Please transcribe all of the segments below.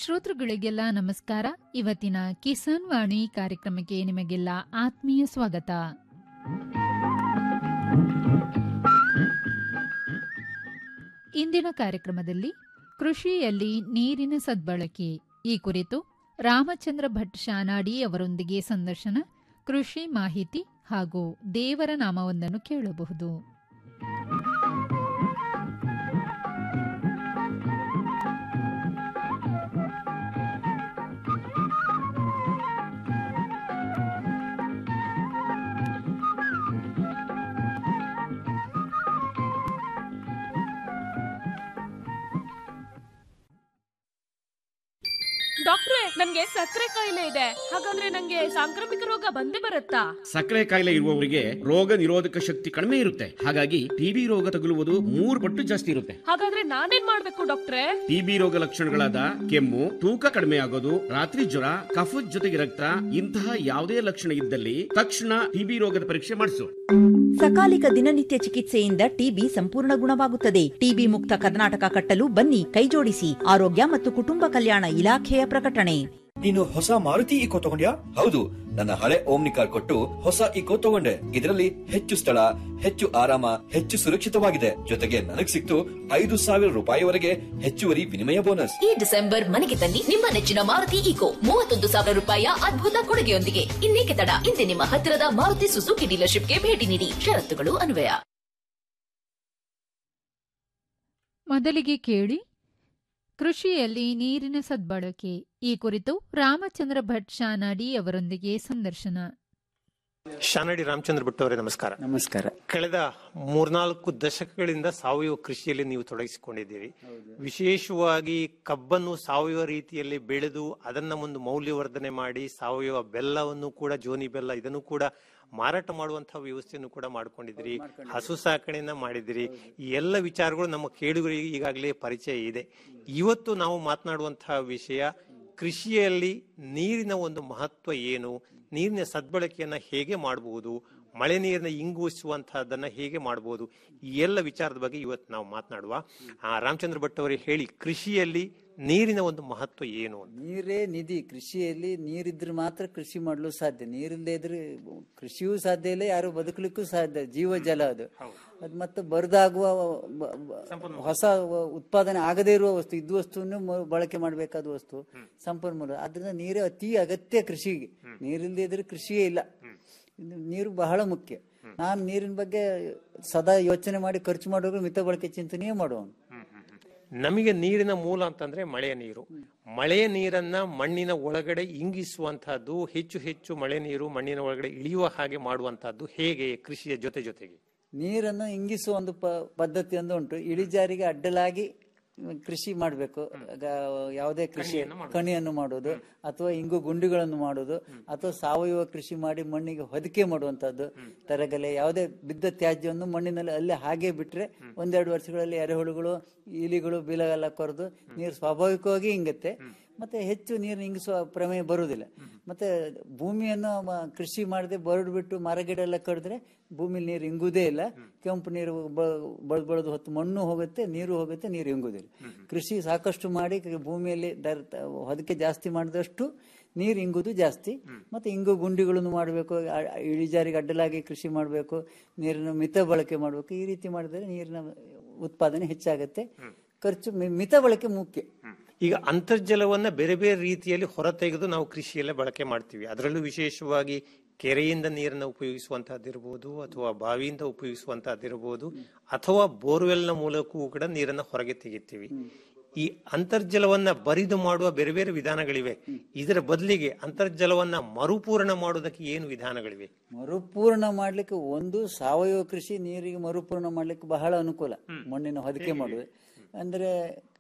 ಶ್ರೋತೃಗಳಿಗೆಲ್ಲ ನಮಸ್ಕಾರ ಇವತ್ತಿನ ಕಿಸಾನ್ ವಾಣಿ ಕಾರ್ಯಕ್ರಮಕ್ಕೆ ನಿಮಗೆಲ್ಲ ಆತ್ಮೀಯ ಸ್ವಾಗತ ಇಂದಿನ ಕಾರ್ಯಕ್ರಮದಲ್ಲಿ ಕೃಷಿಯಲ್ಲಿ ನೀರಿನ ಸದ್ಬಳಕೆ ಈ ಕುರಿತು ರಾಮಚಂದ್ರ ಭಟ್ ಶಾನಾಡಿ ಅವರೊಂದಿಗೆ ಸಂದರ್ಶನ ಕೃಷಿ ಮಾಹಿತಿ ಹಾಗೂ ದೇವರ ನಾಮವೊಂದನ್ನು ಕೇಳಬಹುದು ಡಾಕ್ಟ್ರೆ ನನ್ಗೆ ಸಕ್ಕರೆ ಕಾಯಿಲೆ ಇದೆ ಹಾಗಂದ್ರೆ ನಂಗೆ ಸಾಂಕ್ರಾಮಿಕ ರೋಗ ಬಂದೇ ಬರುತ್ತಾ ಸಕ್ಕರೆ ಕಾಯಿಲೆ ಇರುವವರಿಗೆ ರೋಗ ನಿರೋಧಕ ಶಕ್ತಿ ಕಡಿಮೆ ಇರುತ್ತೆ ಹಾಗಾಗಿ ಟಿಬಿ ರೋಗ ತಗುಲುವುದು ಮೂರು ಪಟ್ಟು ಜಾಸ್ತಿ ಇರುತ್ತೆ ಹಾಗಾದ್ರೆ ನಾನೇನ್ ಮಾಡ್ಬೇಕು ಡಾಕ್ಟ್ರೆ ಟಿಬಿ ರೋಗ ಲಕ್ಷಣಗಳಾದ ಕೆಮ್ಮು ತೂಕ ಕಡಿಮೆ ಆಗೋದು ರಾತ್ರಿ ಜ್ವರ ಕಫದ ಜೊತೆಗೆ ರಕ್ತ ಇಂತಹ ಯಾವುದೇ ಲಕ್ಷಣ ಇದ್ದಲ್ಲಿ ತಕ್ಷಣ ಟಿಬಿ ರೋಗದ ಪರೀಕ್ಷೆ ಮಾಡಿಸು ಸಕಾಲಿಕ ದಿನನಿತ್ಯ ಚಿಕಿತ್ಸೆಯಿಂದ ಟಿಬಿ ಸಂಪೂರ್ಣ ಗುಣವಾಗುತ್ತದೆ ಟಿಬಿ ಮುಕ್ತ ಕರ್ನಾಟಕ ಕಟ್ಟಲು ಬನ್ನಿ ಕೈಜೋಡಿಸಿ ಆರೋಗ್ಯ ಮತ್ತು ಕುಟುಂಬ ಕಲ್ಯಾಣ ಇಲಾಖೆಯ ಪ್ರಕಟಣೆ ನೀನು ಹೊಸ ಮಾರುತಿ ಇಕೋ ತಗೊಂಡ್ಯಾ ಹೌದು ನನ್ನ ಹಳೆ ಓಮ್ನಿ ಕಾರ್ ಕೊಟ್ಟು ಹೊಸ ಇಕೋ ತಗೊಂಡೆ ಇದರಲ್ಲಿ ಹೆಚ್ಚು ಸ್ಥಳ ಹೆಚ್ಚು ಆರಾಮ ಹೆಚ್ಚು ಸುರಕ್ಷಿತವಾಗಿದೆ ಜೊತೆಗೆ ನನಗ್ ಸಿಕ್ತು ಐದು ಸಾವಿರ ರೂಪಾಯಿವರೆಗೆ ಹೆಚ್ಚುವರಿ ವಿನಿಮಯ ಬೋನಸ್ ಈ ಡಿಸೆಂಬರ್ ಮನೆಗೆ ತನ್ನಿ ನಿಮ್ಮ ನೆಚ್ಚಿನ ಮಾರುತಿ ಈಕೋ ಮೂವತ್ತೊಂದು ಸಾವಿರ ರೂಪಾಯಿಯ ಅದ್ಭುತ ಕೊಡುಗೆಯೊಂದಿಗೆ ಇನ್ನೇಕೆ ತಡ ಇಂದೇ ನಿಮ್ಮ ಹತ್ತಿರದ ಮಾರುತಿ ಸುಜುಕಿ ಡೀಲರ್ಶಿಪ್ಗೆ ಭೇಟಿ ನೀಡಿ ಷರತ್ತುಗಳು ಅನ್ವಯ ಮೊದಲಿಗೆ ಕೇಳಿ ಕೃಷಿಯಲ್ಲಿ ನೀರಿನ ಸದ್ಬಳಕೆ ಈ ಕುರಿತು ರಾಮಚಂದ್ರ ಭಟ್ ಶಾನಾಡಿ ಅವರೊಂದಿಗೆ ಸಂದರ್ಶನ ಶಾನಡಿ ರಾಮಚಂದ್ರ ಭಟ್ ಅವರೇ ನಮಸ್ಕಾರ ನಮಸ್ಕಾರ ಕಳೆದ ಮೂರ್ನಾಲ್ಕು ದಶಕಗಳಿಂದ ಸಾವಯವ ಕೃಷಿಯಲ್ಲಿ ನೀವು ತೊಡಗಿಸಿಕೊಂಡಿದ್ದೀರಿ ವಿಶೇಷವಾಗಿ ಕಬ್ಬನ್ನು ಸಾವಯವ ರೀತಿಯಲ್ಲಿ ಬೆಳೆದು ಅದನ್ನ ಒಂದು ಮೌಲ್ಯವರ್ಧನೆ ಮಾಡಿ ಸಾವಯವ ಬೆಲ್ಲವನ್ನು ಕೂಡ ಜೋನಿ ಬೆಲ್ಲ ಇದನ್ನು ಕೂಡ ಮಾರಾಟ ಮಾಡುವಂತಹ ವ್ಯವಸ್ಥೆಯನ್ನು ಕೂಡ ಮಾಡ್ಕೊಂಡಿದ್ದೀರಿ ಹಸು ಸಾಕಣೆಯನ್ನ ಮಾಡಿದಿರಿ ಈ ಎಲ್ಲ ವಿಚಾರಗಳು ನಮ್ಮ ಕೇಳುಗರಿಗೆ ಈಗಾಗಲೇ ಪರಿಚಯ ಇದೆ ಇವತ್ತು ನಾವು ಮಾತನಾಡುವಂತಹ ವಿಷಯ ಕೃಷಿಯಲ್ಲಿ ನೀರಿನ ಒಂದು ಮಹತ್ವ ಏನು ನೀರಿನ ಸದ್ಬಳಕೆಯನ್ನ ಹೇಗೆ ಮಾಡಬಹುದು ಮಳೆ ನೀರನ್ನ ಇಂಗುವಿಸುವಂತಹದನ್ನ ಹೇಗೆ ಮಾಡಬಹುದು ಈ ಎಲ್ಲ ವಿಚಾರದ ಬಗ್ಗೆ ಇವತ್ತು ನಾವು ಮಾತನಾಡುವ ಆ, ರಾಮಚಂದ್ರ ಭಟ್ ಅವರೇ ಹೇಳಿ ಕೃಷಿಯಲ್ಲಿ ನೀರಿನ ಒಂದು ಮಹತ್ವ ಏನು ಅಂತ ನೀರೇ ನಿಧಿ ಕೃಷಿಯಲ್ಲಿ ನೀರಿದ್ರೆ ಮಾತ್ರ ಕೃಷಿ ಮಾಡಲು ಸಾಧ್ಯ ನೀರಿಲ್ಲದೆ ಇದ್ರೆ ಕೃಷಿಯೂ ಸಾಧ್ಯ ಇಲ್ಲ ಯಾರು ಬದುಕಲಿಕ್ಕೂ ಸಾಧ್ಯ ಜೀವ ಜಲ ಅದು ಅದು ಮತ್ತೆ ಬರದಾಗುವ ಬ- ಬ- ಹೊಸ ವ- ಉತ್ಪಾದನೆ ಆಗದೇ ಇರುವ ವಸ್ತು ಇದ್ದ ವಸ್ತುವನ್ನು ಮ- ಬಳಕೆ ಮಾಡಬೇಕಾದ ವಸ್ತು ಸಂಪನ್ಮೂಲ ಅದರಿಂದ ನೀರೇ ಅತಿ ಅಗತ್ಯ ಕೃಷಿಗೆ ನೀರಿಲ್ಲದೆ ಇದ್ರೆ ಕೃಷಿಯೇ ಇಲ್ಲ ಇನ್ನು ನೀರು ಬಹಳ ಮುಖ್ಯ ನಾನು ನೀರಿನ ಬಗ್ಗೆ ಸದಾ ಯೋಚನೆ ಮಾಡಿ ಖರ್ಚು ಮಾಡುವಾಗ ಮಿತ ಬಳಕೆ ಚಿಂತನೆಯೇ ಮಾಡುವನು ನಮಗೆ ನೀರಿನ ಮೂಲ ಅಂತಂದ್ರೆ ಮಳೆಯ ನೀರು ಮಳೆಯ ನೀರನ್ನ ಮಣ್ಣಿನ ಒಳಗಡೆ ಇಂಗಿಸುವಂತಹದ್ದು ಹೆಚ್ಚು ಹೆಚ್ಚು ಮಳೆ ನೀರು ಮಣ್ಣಿನ ಒಳಗಡೆ ಇಳಿಯುವ ಹಾಗೆ ಮಾಡುವಂತಹದ್ದು ಹೇಗೆ ಕೃಷಿಯ ಜೊತೆ ಜೊತೆಗೆ ನೀರನ್ನು ಇಂಗಿಸುವ ಒಂದು ಪ- ಪದ್ಧತಿ ಒಂದು ಉಂಟು ಇಳಿಜಾರಿಗೆ ಅಡ್ಡಲಾಗಿ ಕೃಷಿ ಮಾಡಬೇಕು ಯಾವುದೇ ಕೃಷಿ ಕಣಿಯನ್ನು ಮಾಡುವುದು ಅಥವಾ ಇಂಗು ಗುಂಡಿಗಳನ್ನು ಮಾಡುವುದು ಅಥವಾ ಸಾವಯವ ಕೃಷಿ ಮಾಡಿ ಮಣ್ಣಿಗೆ ಹೊದಿಕೆ ಮಾಡುವಂತದ್ದು ತರಗಲೆ ಯಾವುದೇ ಬಿದ್ದ ತ್ಯಾಜ್ಯವನ್ನು ಮಣ್ಣಿನಲ್ಲಿ ಅಲ್ಲೇ ಹಾಗೆ ಬಿಟ್ರೆ ಒಂದೆರಡು ವರ್ಷಗಳಲ್ಲಿ ಎರೆಹುಳುಗಳು ಇಲಿಗಳು ಬಿಲಗೆಲ್ಲ ಕೊರೆದು ನೀರು ಸ್ವಾಭಾವಿಕವಾಗಿ ಇಂಗುತ್ತೆ ಮತ್ತೆ ಹೆಚ್ಚು ನೀರು ಇಂಗಿಸುವ ಪ್ರಮೇಯ ಬರುವುದಿಲ್ಲ ಮತ್ತೆ ಭೂಮಿಯನ್ನು ಮ- ಕೃಷಿ ಮಾಡದೆ ಬರಡು ಬಿಟ್ಟು ಮರಗಿಡ ಎಲ್ಲ ಕಡಿದ್ರೆ ಭೂಮಿಲಿ ನೀರು ಇಂಗುವುದೇ ಇಲ್ಲ ಕೆಂಪು ನೀರು ಬಳದು ಬಳದು ಹೊತ್ತು ಮಣ್ಣು ಹೋಗುತ್ತೆ ನೀರು ಹೋಗುತ್ತೆ ನೀರು ಇಂಗುವುದಿಲ್ಲ ಕೃಷಿ ಸಾಕಷ್ಟು ಮಾಡಿ ಕ- ಭೂಮಿಯಲ್ಲಿ ದರ್ ತ- ಹೊದಿಕೆ ಜಾಸ್ತಿ ಮಾಡಿದಷ್ಟು ನೀರು ಇಂಗುದು ಜಾಸ್ತಿ ಮತ್ತೆ ಇಂಗು ಗುಂಡಿಗಳನ್ನು ಮಾಡಬೇಕು ಇಳಿಜಾರಿಗೆ ಅಡ್ಡಲಾಗಿ ಕೃಷಿ ಮಾಡಬೇಕು ನೀರಿನ ಮಿತ ಬಳಕೆ ಮಾಡಬೇಕು ಈ ರೀತಿ ಮಾಡಿದರೆ ನೀರಿನ ಉತ್ಪಾದನೆ ಹೆಚ್ಚಾಗುತ್ತೆ ಖರ್ಚು ಮಿ- ಮಿತ ಬಳಕೆ ಮುಖ್ಯ ಈಗ ಅಂತರ್ಜಲವನ್ನ ಬೇರೆ ಬೇರೆ ರೀತಿಯಲ್ಲಿ ಹೊರತೆಗೆದು ನಾವು ಕೃಷಿಯಲ್ಲೇ ಬಳಕೆ ಮಾಡ್ತೀವಿ ಅದರಲ್ಲೂ ವಿಶೇಷವಾಗಿ ಕೆರೆಯಿಂದ ನೀರನ್ನ ಉಪಯೋಗಿಸುವಂತಹದ್ದಿರ್ಬೋದು ಅಥವಾ ಬಾವಿಯಿಂದ ಉಪಯೋಗಿಸುವಂತಹದ್ದಿರ್ಬೋದು ಅಥವಾ ಬೋರ್ವೆಲ್ನ ಮೂಲಕವೂ ಕೂಡ ನೀರನ್ನ ಹೊರಗೆ ತೆಗಿತೀವಿ ಈ ಅಂತರ್ಜಲವನ್ನ ಬರಿದು ಮಾಡುವ ಬೇರೆ ಬೇರೆ ವಿಧಾನಗಳಿವೆ ಇದರ ಬದಲಿಗೆ ಅಂತರ್ಜಲವನ್ನ ಮರುಪೂರಣ ಮಾಡುವುದಕ್ಕೆ ಏನು ವಿಧಾನಗಳಿವೆ ಮರುಪೂರ್ಣ ಮಾಡ್ಲಿಕ್ಕೆ ಒಂದು ಸಾವಯವ ಕೃಷಿ ನೀರಿಗೆ ಮರುಪೂರ್ಣ ಮಾಡ್ಲಿಕ್ಕೆ ಬಹಳ ಅನುಕೂಲ ಮಣ್ಣಿನ ಹೊದಿಕೆ ಮಾಡುದು ಅಂದ್ರೆ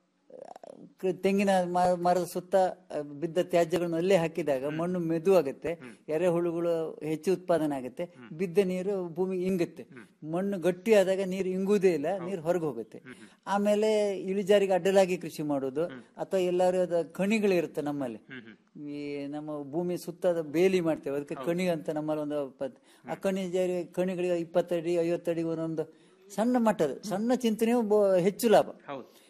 ಕ- ತೆಂಗಿನ ಮ- ಮರದ ಸುತ್ತ ಅ, ಬಿದ್ದ ತ್ಯಾಜ್ಯಗಳನ್ನು ಅಲ್ಲೇ ಹಾಕಿದಾಗ ಮಣ್ಣು ಮೆದು ಆಗುತ್ತೆ ಎರೆಹುಳುಗಳು ಹೆಚ್ಚು ಉತ್ಪಾದನೆ ಆಗುತ್ತೆ ಬಿದ್ದ ನೀರು ಭೂಮಿಗೆ ಇಂಗುತ್ತೆ ಮಣ್ಣು ಗಟ್ಟಿ ಆದಾಗ ನೀರು ಇಂಗುವುದೇ ಇಲ್ಲ ನೀರು ಹೊರಗೆ ಹೋಗುತ್ತೆ ಆಮೇಲೆ ಇಳಿಜಾರಿಗೆ ಅಡ್ಡಲಾಗಿ ಕೃಷಿ ಮಾಡೋದು ಅಥವಾ ಎಲ್ಲಾರು ಅದ ಕಣಿಗಳಿರುತ್ತೆ ನಮ್ಮಲ್ಲಿ ಈ ನಮ್ಮ ಭೂಮಿ ಸುತ್ತ ಬೇಲಿ ಮಾಡ್ತೇವೆ ಅದಕ್ಕೆ ಕಣಿ ಅಂತ ನಮ್ಮಲ್ಲಿ ಒಂದು ಪದ್- ಆ ಕಣಿ ಜಾರಿ ಕಣಿಗಳಿಗೆ ಇಪ್ಪತ್ತಡಿ ಐವತ್ತಡಿ ಒಂದೊಂದು ಸಣ್ಣ ಮಟ್ಟದ ಸಣ್ಣ ಚಿಂತನೆಯು ಬ- ಹೆಚ್ಚು ಲಾಭ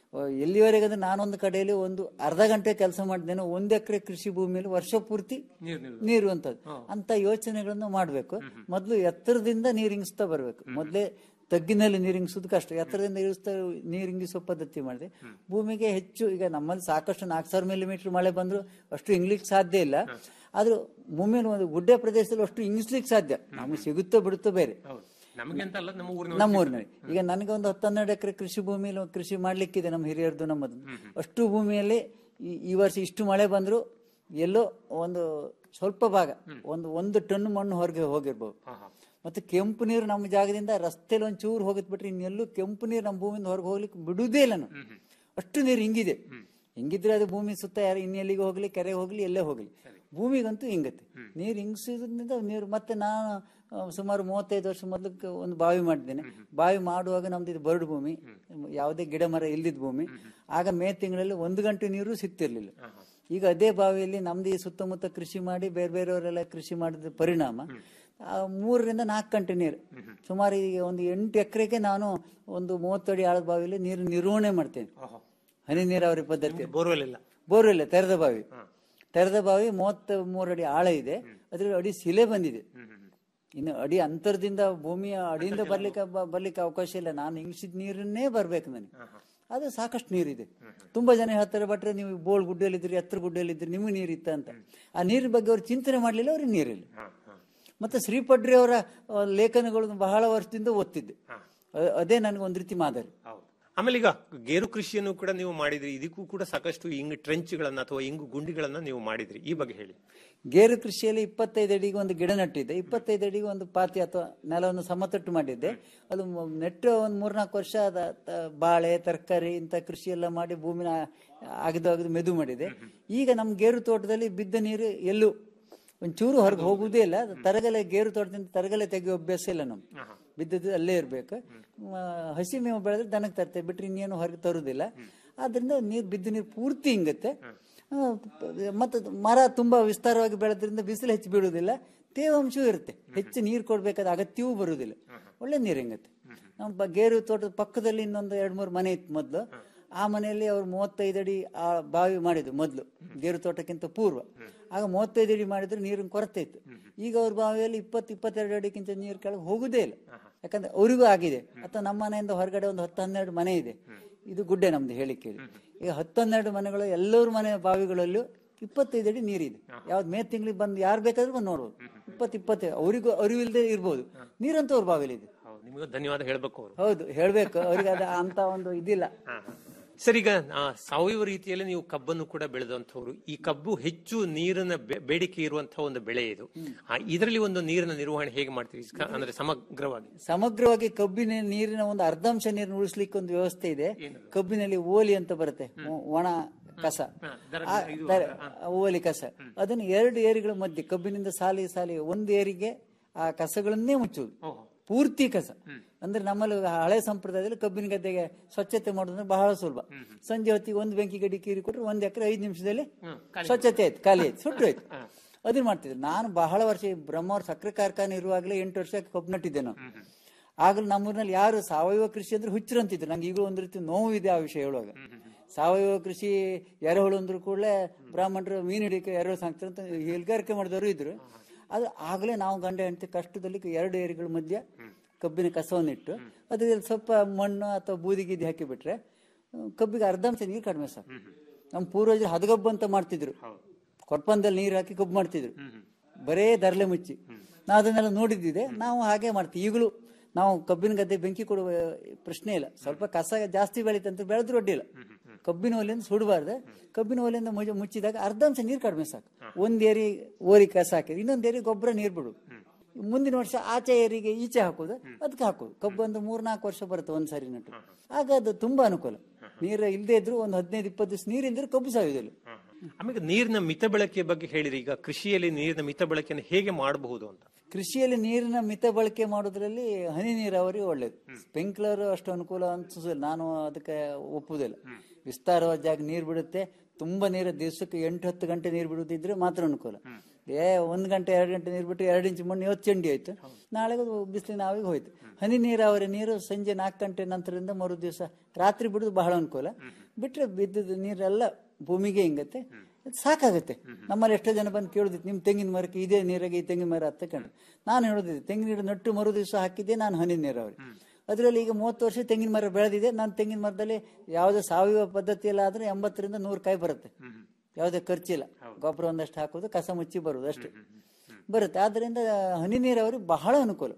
ಎಲ್ಲಿವರೆಗೆ ಅಂದ್ರೆ ನಾನೊಂದು ಕಡೆಯಲ್ಲಿ ಒಂದು ಅರ್ಧ ಗಂಟೆ ಕೆಲಸ ಮಾಡಿದ್ದೇನೆ ಒಂದು ಎಕರೆ ಕೃಷಿ ಭೂಮಿಯಲ್ಲಿ ವರ್ಷ ಪೂರ್ತಿ ನೀರು ಅಂತದ್ದು ಅಂತ ಯೋಚನೆಗಳನ್ನು ಮಾಡಬೇಕು ಮೊದಲು ಎತ್ತರದಿಂದ ನೀರು ಇಂಗಿಸ್ತಾ ಬರಬೇಕು ಮೊದಲೇ ತಗ್ಗಿನಲ್ಲಿ ನೀರು ಇಂಗಿಸೋದು ಕಷ್ಟ ಎತ್ತರದಿಂದ ಇಳಿಸ್ತಾ ನೀರು ಇಂಗಿಸೋ ಪದ್ಧತಿ ಮಾಡಿದೆ ಭೂಮಿಗೆ ಹೆಚ್ಚು ಈಗ ನಮ್ಮಲ್ಲಿ ಸಾಕಷ್ಟು ನಾಲ್ಕು ಸಾವಿರ ಮಿಲಿಮೀಟರ್ ಮಳೆ ಬಂದ್ರು ಅಷ್ಟು ಇಂಗ್ಲಿಕ್ಕೆ ಸಾಧ್ಯ ಇಲ್ಲ ಆದ್ರೂ ಭೂಮಿಯಲ್ಲಿ ಒಂದು ಗುಡ್ಡೆ ಪ್ರದೇಶದಲ್ಲಿ ಅಷ್ಟು ಇಂಗಿಸ್ಲಿಕ್ಕೆ ಸಾಧ್ಯ ನಮಗೆ ಸಿಗುತ್ತೋ ಬಿಡುತ್ತೋ ಬೇರೆ ನಮಗೆ ಅಂತ ಅಲ್ಲ ನಮ್ಮ ಊರಿನ ನಮ್ಮ ಊರಿನಲ್ಲಿ ಈಗ ನನಗೆ ಒಂದು ಹತ್ತನ್ನೆರಡು ಎಕರೆ ಕೃಷಿ ಭೂಮಿಯಲ್ಲಿ ಕೃಷಿ ಮಾಡ್ಲಿಕ್ಕಿದೆ ನಮ್ಮ ಹಿರಿಯರದು ನಮ್ಮದು ಅಷ್ಟು ಭೂಮಿಯಲ್ಲಿ ಈ- ಈ ವರ್ಷ ಇಷ್ಟು ಮಳೆ ಬಂದ್ರು ಎಲ್ಲೋ ಒಂದು ಸ್ವಲ್ಪ ಭಾಗ ಒಂದು ಒಂದು ಟನ್ ಮಣ್ಣು ಹೊರಗೆ ಹೋಗಿರ್ಬೋದು ಮತ್ತೆ ಕೆಂಪು ನೀರು ನಮ್ಮ ಜಾಗದಿಂದ ರಸ್ತೆಲಿ ಒಂದು ಚೂರು ಹೋಗಿದ್ ಬಿಟ್ರೆ ಇನ್ನೆಲ್ಲೂ ಕೆಂಪು ನೀರು ನಮ್ಮ ಭೂಮಿಯಿಂದ ಹೊರಗೆ ಹೋಗ್ಲಿಕ್ಕೆ ಬಿಡುವುದೇ ಇಲ್ಲ ನಾವು ಅಷ್ಟು ನೀರು ಹಿಂಗಿದೆ ಹಿಂಗಿದ್ರೆ ಅದು ಭೂಮಿ ಸುತ್ತ ಯಾರು ಇನ್ನೆಲ್ಲಿಗೆ ಹೋಗ್ಲಿ ಕೆರೆ ಹೋಗ್ಲಿ ಎಲ್ಲೇ ಹೋಗ್ಲಿ ಭೂಮಿಗಂತೂ ಹಿಂಗತ್ತೆ ನೀರು ಹಿಂಗಿಸೋದ್ರಿಂದ ನೀರು ಮತ್ತೆ ನಾನು ಆ, ಸುಮಾರು ಮೂವತ್ತೈದು ವರ್ಷ ಮೊದಲು ಒಂದು ಬಾವಿ ಮಾಡಿದ್ದೇನೆ ಬಾವಿ ಮಾಡುವಾಗ ನಮ್ದು ಇದು ಬರಡು ಭೂಮಿ ಯಾವುದೇ ಗಿಡ ಮರ ಇಲ್ಲದ ಭೂಮಿ ಆಗ ಮೇ ತಿಂಗಳಲ್ಲಿ ಒಂದು ಗಂಟೆ ನೀರು ಸಿಗ್ತಿರ್ಲಿಲ್ಲ ಈಗ ಅದೇ ಬಾವಿಯಲ್ಲಿ ನಮ್ದು ಈ ಸುತ್ತಮುತ್ತ ಕೃಷಿ ಮಾಡಿ ಬೇರೆ ಬೇರೆಯವರೆಲ್ಲ ಕೃಷಿ ಮಾಡಿದ ಪರಿಣಾಮ ಆ, ಮೂರರಿಂದ ನಾಲ್ಕು ಗಂಟೆ ನೀರು ಸುಮಾರು ಈಗ ಒಂದು ಎಂಟು ಎಕರೆಗೆ ನಾನು ಒಂದು ಮೂವತ್ತಡಿ ಆಳದ ಬಾವಿಯಲ್ಲಿ ನೀರು ನಿರ್ವಹಣೆ ಮಾಡ್ತೇನೆ ಹನಿ ನೀರಾವರಿ ಪದ್ಧತಿ ಬೋರ್ವೆಲ್ ಇಲ್ಲ ಬೋರ್ವೆಲ್ ತೆರೆದ ಬಾವಿ ತೆರೆದ ಬಾವಿ ಮೂವತ್ತ ಮೂರು ಅಡಿ ಆಳ ಇದೆ ಅದ್ರಲ್ಲಿ ಅಡಿ ಶಿಲೆ ಬಂದಿದೆ ಇನ್ನು ಅಡಿ ಅಂತರದಿಂದ ಭೂಮಿಯ ಅಡಿಯಿಂದ ಬರ್ಲಿಕ್ಕೆ ಬ- ಬರ್ಲಿಕ್ಕೆ ಅವಕಾಶ ಇಲ್ಲ ನಾನು ಇಂಗ್ಸಿದ ನೀರನ್ನೇ ಬರ್ಬೇಕು ನನಗೆ ಅದು ಸಾಕಷ್ಟು ನೀರಿದೆ ತುಂಬಾ ಜನ ಹೇಳ್ತಾರೆ ಬಟ್ರೆ ನೀವು ಬೋಳ್ ಗುಡ್ಡೆಯಲ್ಲಿದ್ರಿ ಎತ್ತರ ಗುಡ್ಡೆಯಲ್ಲಿದ್ರಿ ನಿಮಗೆ ನೀರಿತ್ತ ಅಂತ ಆ ನೀರಿನ ಬಗ್ಗೆ ಅವ್ರು ಚಿಂತನೆ ಮಾಡ್ಲಿಲ್ಲ ಅವ್ರಿಗೆ ನೀರಿಲ್ಲ ಮತ್ತೆ ಶ್ರೀಪಡ್ರಿ ಅವರ ಆ, ಲೇಖನಗಳನ್ನು ಬಹಳ ವರ್ಷದಿಂದ ಓದ್ತಿದ್ದೆ ಅ- ಅದೇ ನನಗೆ ಒಂದು ರೀತಿ ಮಾದರಿ ಆಮೇಲೆ ಈಗ ಗೇರು ಕೃಷಿಯನ್ನು ಕೂಡ ನೀವು ಮಾಡಿದ್ರಿ ಇದಕ್ಕೂ ಕೂಡ ಸಾಕಷ್ಟು ಹಿಂಗ್ ಟ್ರೆಂಚ್ಗಳನ್ನ ಅಥವಾ ಹಿಂಗು ಗುಂಡಿಗಳನ್ನ ನೀವು ಮಾಡಿದ್ರಿ ಈ ಬಗ್ಗೆ ಹೇಳಿ ಗೇರು ಕೃಷಿಯಲ್ಲಿ ಇಪ್ಪತ್ತೈದು ಅಡಿಗೆ ಒಂದು ಗಿಡ ನಟ್ಟಿದ್ದೆ ಇಪ್ಪತ್ತೈದು ಅಡಿಗೆ ಒಂದು ಪಾತಿ ಅಥವಾ ನೆಲವನ್ನು ಸಮತಟ್ಟು ಮಾಡಿದ್ದೆ ಅದು ಮ- ನೆಟ್ಟು ಒಂದು ಮೂರ್ನಾಲ್ಕು ವರ್ಷ ಅದ ತ- ಬಾಳೆ ತರಕಾರಿ ಇಂಥ ಕೃಷಿ ಎಲ್ಲ ಮಾಡಿ ಭೂಮಿನ ಅಗದು ಅಗದು ಮೆದು ಮಾಡಿದೆ ಈಗ ನಮ್ಮ ಗೇರು ತೋಟದಲ್ಲಿ ಬಿದ್ದ ನೀರು ಎಲ್ಲೂ ಒಂಚೂರು ಹೊರಗೆ ಹೋಗುವುದೇ ಇಲ್ಲ ಅದು ತರಗಲೆ ಗೇರು ತೋಟದಿಂದ ತರಗಲೆ ತೆಗೆಯೋ ಅಭ್ಯಾಸ ಇಲ್ಲ ನಮ್ಗೆ ಬಿದ್ದದ್ದು ಅಲ್ಲೇ ಇರಬೇಕು ಹಸಿ ಮೇವು ಬೆಳೆದ್ರೆ ದನಕ್ಕೆ ತರ್ತೇವೆ ಬಿಟ್ರೆ ಇನ್ನೇನು ಹೊರಗೆ ತರುವುದಿಲ್ಲ ಆದ್ರಿಂದ ನೀರು ಬಿದ್ದ ನೀರು ಪೂರ್ತಿ ಹಿಂಗತ್ತೆ ಆ, ಮತ್ತೆ ಮರ ತುಂಬಾ ವಿಸ್ತಾರವಾಗಿ ಬೆಳೆದ್ರಿಂದ ಬಿಸಿಲು ಹೆಚ್ಚು ಬೀಳುವುದಿಲ್ಲ ತೇವಾಂಶವೂ ಇರುತ್ತೆ ಹೆಚ್ಚು ನೀರು ಕೊಡ್ಬೇಕಾದ ಅಗತ್ಯವೂ ಬರುವುದಿಲ್ಲ ಒಳ್ಳೆ ನೀರು ಹೆಂಗತ್ತೆ ನಮ್ಮ ಬ- ಗೇರು ತೋಟದ ಪಕ್ಕದಲ್ಲಿ ಇನ್ನೊಂದು ಎರಡು ಮೂರು ಮನೆ ಇತ್ತು ಮೊದಲು ಆ ಮನೆಯಲ್ಲಿ ಅವ್ರು ಮೂವತ್ತೈದು ಅಡಿ ಆ ಬಾವಿ ಮಾಡಿದ್ರು ಮೊದಲು ಗೇರು ತೋಟಕ್ಕಿಂತ ಪೂರ್ವ ಆಗ ಮೂವತ್ತೈದು ಅಡಿ ಮಾಡಿದ್ರೆ ನೀರಿನ ಕೊರತೆ ಇತ್ತು ಈಗ ಅವ್ರ ಬಾವಿಯಲ್ಲಿ ಇಪ್ಪತ್ತು ಇಪ್ಪತ್ತೆರಡು ಅಡಿಗಿಂತ ನೀರು ಕೆಳಗೆ ಹೋಗುದೇ ಇಲ್ಲ ಯಾಕಂದ್ರೆ ಅವರಿಗೂ ಆಗಿದೆ ಅಥವಾ ನಮ್ಮ ಮನೆಯಿಂದ ಹೊರಗಡೆ ಒಂದು ಹತ್ತು ಹನ್ನೆರಡು ಮನೆ ಇದೆ ಇದು ಗುಡ್ಡೆ ನಮ್ದು ಹೇಳಿಕೆ ಇದು. ಈಗ ಹತ್ತು ಹನ್ನೆರಡು ಮನೆಗಳು ಎಲ್ಲರ ಮನೆ ಬಾವಿಗಳಲ್ಲೂ ಇಪ್ಪತ್ತೈದು ಅಡಿ ನೀರಿದೆ ಯಾವ್ದು ಮೇ ತಿಂಗಳಿಗೆ ಬಂದು ಯಾರು ಬೇಕಾದ್ರೂ ಬಂದು ನೋಡ್ಬೋದು ಇಪ್ಪತ್ತು ಇಪ್ಪತ್ತೈದು ಅವರಿಗೂ ಅರಿವಿಲ್ಲದೆ ಇರ್ಬೋದು ನೀರಂತೂ ಅವ್ರ ಬಾವಿಲಿ ಇದೆ ಹೌದು, ನಿಮಗೂ ಧನ್ಯವಾದ ಹೇಳ್ಬೇಕು ಅವರು ಹೌದು ಹೇಳ್ಬೇಕು ಅವ್ರಿಗೆ ಅದ ಅಂತ ಒಂದು ಇದಿಲ್ಲ ಸರ್ ಈಗ ಆ, ಸಾವಯವ ರೀತಿಯಲ್ಲಿ ನೀವು ಕಬ್ಬನ್ನು ಕೂಡ ಬೆಳೆದಂತವ್ರು ಈ ಕಬ್ಬು ಹೆಚ್ಚು ನೀರಿನ ಬೆ- ಬೇಡಿಕೆ ಇರುವಂತಹ ಒಂದು ಬೆಳೆ ಇದು ಆ, ಇದರಲ್ಲಿ ಒಂದು ನೀರಿನ ನಿರ್ವಹಣೆ ಹೇಗೆ ಮಾಡ್ತೀರಿ ಕ- ಅಂದ್ರೆ ಸಮಗ್ರವಾಗಿ ಸಮಗ್ರವಾಗಿ ಕಬ್ಬಿನ ನೀರಿನ ಒಂದು ಅರ್ಧಾಂಶ ನೀರನ್ನು ಉಳಿಸ್ಲಿಕ್ಕೆ ಒಂದು ವ್ಯವಸ್ಥೆ ಇದೆ ಕಬ್ಬಿನಲ್ಲಿ ಓಲಿ ಅಂತ ಬರುತ್ತೆ ಒ- ಒಣ ಕಸ ಆ, ದರ- ಓಲಿ ಕಸ ಅದನ್ನು ಎರಡು ಏರಿಗಳ ಮಧ್ಯೆ ಕಬ್ಬಿನಿಂದ ಸಾಲಿ ಸಾಲಿ ಒಂದು ಏರಿಗೆ ಆ ಕಸಗಳನ್ನೇ ಮುಚ್ಚುವುದು ಪೂರ್ತಿ ಕಸ ಅಂದ್ರೆ ನಮ್ಮಲ್ಲಿ ಹಳೆ ಸಂಪ್ರದಾಯದಲ್ಲಿ ಕಬ್ಬಿನ ಗದ್ದೆಗೆ ಸ್ವಚ್ಛತೆ ಮಾಡೋದಂದ್ರೆ ಬಹಳ ಸುಲಭ ಸಂಜೆ ಹೊತ್ತಿಗೆ ಒಂದು ಬೆಂಕಿ ಗಡ್ಡಿ ಕೀರಿ ಕೊಟ್ರೆ ಒಂದ್ ಎಕರೆ ಐದು ನಿಮಿಷದಲ್ಲಿ ಸ್ವಚ್ಛತೆ ಆಯ್ತು ಖಾಲಿ ಆಯ್ತು ಸುಟ್ಟು ಆಯ್ತು ಅದನ್ನ ಮಾಡ್ತಿದ್ದೆ ನಾನು ಬಹಳ ವರ್ಷ ಈ ಬ್ರಹ್ಮವ್ರ ಸಕ್ಕರೆ ಕಾರ್ಖಾನೆ ಇರುವಾಗಲೇ ಎಂಟು ವರ್ಷ ಕಬ್ಬು ನಟ್ಟಿದ್ದೆ ನಾವು ಆಗಲೂ ನಮ್ಮೂರಿನಲ್ಲಿ ಯಾರು ಸಾವಯವ ಕೃಷಿ ಅಂದ್ರೆ ಹುಚ್ಚರು ಅಂತಿದ್ರು ನಂಗೆ ಈಗಲೂ ಒಂದು ರೀತಿ ನೋವು ಇದೆ ಆ ವಿಷಯ ಹೇಳುವಾಗ ಸಾವಯವ ಕೃಷಿ ಎರೆಹುಳು ಅಂದ್ರು ಕೂಡಲೇ ಬ್ರಾಹ್ಮಣರು ಮೀನು ಹಿಡಿಕೆ ಎರೆಹುಳು ಸಾಕ್ತಾರೆ ಅಂತ ಹೇಳ್ಗಾರಿಕೆ ಮಾಡಿದವರು ಇದ್ರು ಅದು ಆಗಲೇ ನಾವು ಗಂಡ ಹೆಂಡತಿ ಕಷ್ಟದಲ್ಲಿ ಎರಡು ಏರಿಗಳ ಮಧ್ಯೆ ಕಬ್ಬಿನ ಕಸವನ್ನಿಟ್ಟು ಅದ್ರಲ್ಲಿ ಸ್ವಲ್ಪ ಮಣ್ಣು ಅಥವಾ ಬೂದಿ ಗೀದಿ ಹಾಕಿಬಿಟ್ರೆ ಅಹ್, ಕಬ್ಬಿಗೆ ಅರ್ಧಾಂಶ ನೀರು ಕಡಿಮೆ ಸರ್ ನಮ್ಮ ಪೂರ್ವಜರು ಹದಗಬ್ಬು ಅಂತ ಮಾಡ್ತಿದ್ರು ಕೊಟ್ಪಂದಲ್ಲಿ ನೀರು ಹಾಕಿ ಕಬ್ಬು ಮಾಡ್ತಿದ್ರು ಬರೇ ದರ್ಲೆ ಮುಚ್ಚಿ ನಾವು ಅದನ್ನೆಲ್ಲ ನೋಡಿದ್ದಿದೆ ನಾವು ಹಾಗೆ ಮಾಡ್ತೀವಿ ಈಗಲೂ ನಾವು ಕಬ್ಬಿನ ಗದ್ದೆ ಬೆಂಕಿ ಕೊಡುವ ಪ್ರಶ್ನೆ ಇಲ್ಲ ಸ್ವಲ್ಪ ಕಸ ಜಾಸ್ತಿ ಬೆಳೀತಂತ ಬೆಳೆದ್ರು ಅಡ್ಡಿಲ್ಲ ಕಬ್ಬಿನ ಒಲೆಯಿಂದ ಸುಡಬಾರ್ದು ಕಬ್ಬಿನ ಒಲೆಯಿಂದ ಮುಜ ಮುಚ್ಚಿದಾಗ ಅರ್ಧಾಂಶ ನೀರು ಕಡಿಮೆ ಸಾಕು ಒಂದ್ ಏರಿ ಓರಿ ಕಸ ಹಾಕಿದ್ರೆ ಇನ್ನೊಂದ್ ಏರಿ ಗೊಬ್ಬರ ನೀರು ಬಿಡು ಮುಂದಿನ ವರ್ಷ ಆಚೆ ಏರಿಗೆ ಈಚೆ ಹಾಕೋದು ಅದಕ್ಕೆ ಹಾಕೋದು ಕಬ್ಬು ಒಂದು ಮೂರ್ನಾಲ್ಕು ವರ್ಷ ಬರುತ್ತೆ ಒಂದ್ ಸಾರಿ ನಟ್ಟು ಆಗ ಅದು ತುಂಬಾ ಅನುಕೂಲ ನೀರು ಇಲ್ಲದೆ ಇದ್ರು ಒಂದು ಹದಿನೈದು ಇಪ್ಪತ್ತು ದಿವಸ ನೀರು ಇಲ್ದ್ರೆ ಕಬ್ಬು ಸಾಯುವುದಿಲ್ಲ ಆಮೇಲೆ ನೀರಿನ ಮಿತ ಬಳಕೆ ಬಗ್ಗೆ ಹೇಳಿರಿ ಈಗ ಕೃಷಿಯಲ್ಲಿ ನೀರಿನ ಮಿತ ಬಳಕೆಯನ್ನು ಹೇಗೆ ಮಾಡಬಹುದು ಅಂತ ಕೃಷಿಯಲ್ಲಿ ನೀರಿನ ಮಿತ ಬಳಕೆ ಮಾಡೋದ್ರಲ್ಲಿ ಹನಿ ನೀರಾವರಿ ಒಳ್ಳೇದು ಸ್ಪ್ರಿಂಕ್ಲರ್ ಅಷ್ಟು ಅನುಕೂಲ ಅನ್ಸೋದಿಲ್ಲ ನಾನು ಅದಕ್ಕೆ ಒಪ್ಪುದಿಲ್ಲ ವಿಸ್ತಾರವಾದ ಜಾಗ ನೀರು ಬಿಡುತ್ತೆ ತುಂಬಾ ನೀರು ದಿವಸಕ್ಕೆ ಎಂಟು ಹತ್ತು ಗಂಟೆ ನೀರು ಬಿಡುದಿದ್ರೆ ಮಾತ್ರ ಅನುಕೂಲ ಏ ಒಂದು ಗಂಟೆ ಎರಡು ಗಂಟೆ ನೀರು ಬಿಟ್ಟು ಎರಡು ಇಂಚು ಮಣ್ಣು ಇವತ್ತು ಚಂಡಿ ಆಯ್ತು ನಾಳೆ ಬಿಸಿಲಿನ ಆವಿಗೆ ಹೋಯ್ತು ಹನಿ ನೀರಾವರಿ ನೀರು ಸಂಜೆ ನಾಲ್ಕು ಗಂಟೆ ನಂತರದಿಂದ ಮರು ದಿವಸ ರಾತ್ರಿ ಬಿಡೋದು ಬಹಳ ಅನುಕೂಲ ಬಿಟ್ಟರೆ ಬಿದ್ದದ ನೀರೆಲ್ಲ ಭೂಮಿಗೆ ಹಿಂಗತ್ತೆ ಅದು ಸಾಕಾಗುತ್ತೆ ನಮ್ಮಲ್ಲಿ ಎಷ್ಟೋ ಜನ ಬಂದು ಕೇಳೋದಿತ್ತು ನಿಮ್ಮ ತೆಂಗಿನ ಮರಕ್ಕೆ ಇದೇ ನೀರಾಗೆ ಈ ತೆಂಗಿನ ಮರ ಅಂತ ಕಂಡು ನಾನು ಹೇಳೋದಿದ್ದೆ ತೆಂಗಿನ ಗಿಡ ನಟ್ಟು ಮರು ದಿವಸ ಹಾಕಿದ್ದೆ ನಾನು ಹನಿ ನೀರಾವರಿ ಅದರಲ್ಲಿ ಈಗ ಮೂವತ್ತು ವರ್ಷ ತೆಂಗಿನ ಮರ ಬೆಳೆದಿದೆ ನಾನು ತೆಂಗಿನ ಮರದಲ್ಲಿ ಯಾವುದೇ ಸಾವಯವ ಪದ್ಧತಿಯಲ್ಲಿ ಆದ್ರೆ ಎಂಬತ್ತರಿಂದ ನೂರು ಕಾಯಿ ಬರುತ್ತೆ ಯಾವುದೇ ಖರ್ಚಿಲ್ಲ ಗೊಬ್ಬರ ಒಂದಷ್ಟು ಹಾಕೋದು ಕಸ ಮುಚ್ಚಿ ಬರುವುದು ಅಷ್ಟೇ ಬರುತ್ತೆ ಆದ್ದರಿಂದ ಹನಿ ನೀರಾವರಿ ಬಹಳ ಅನುಕೂಲ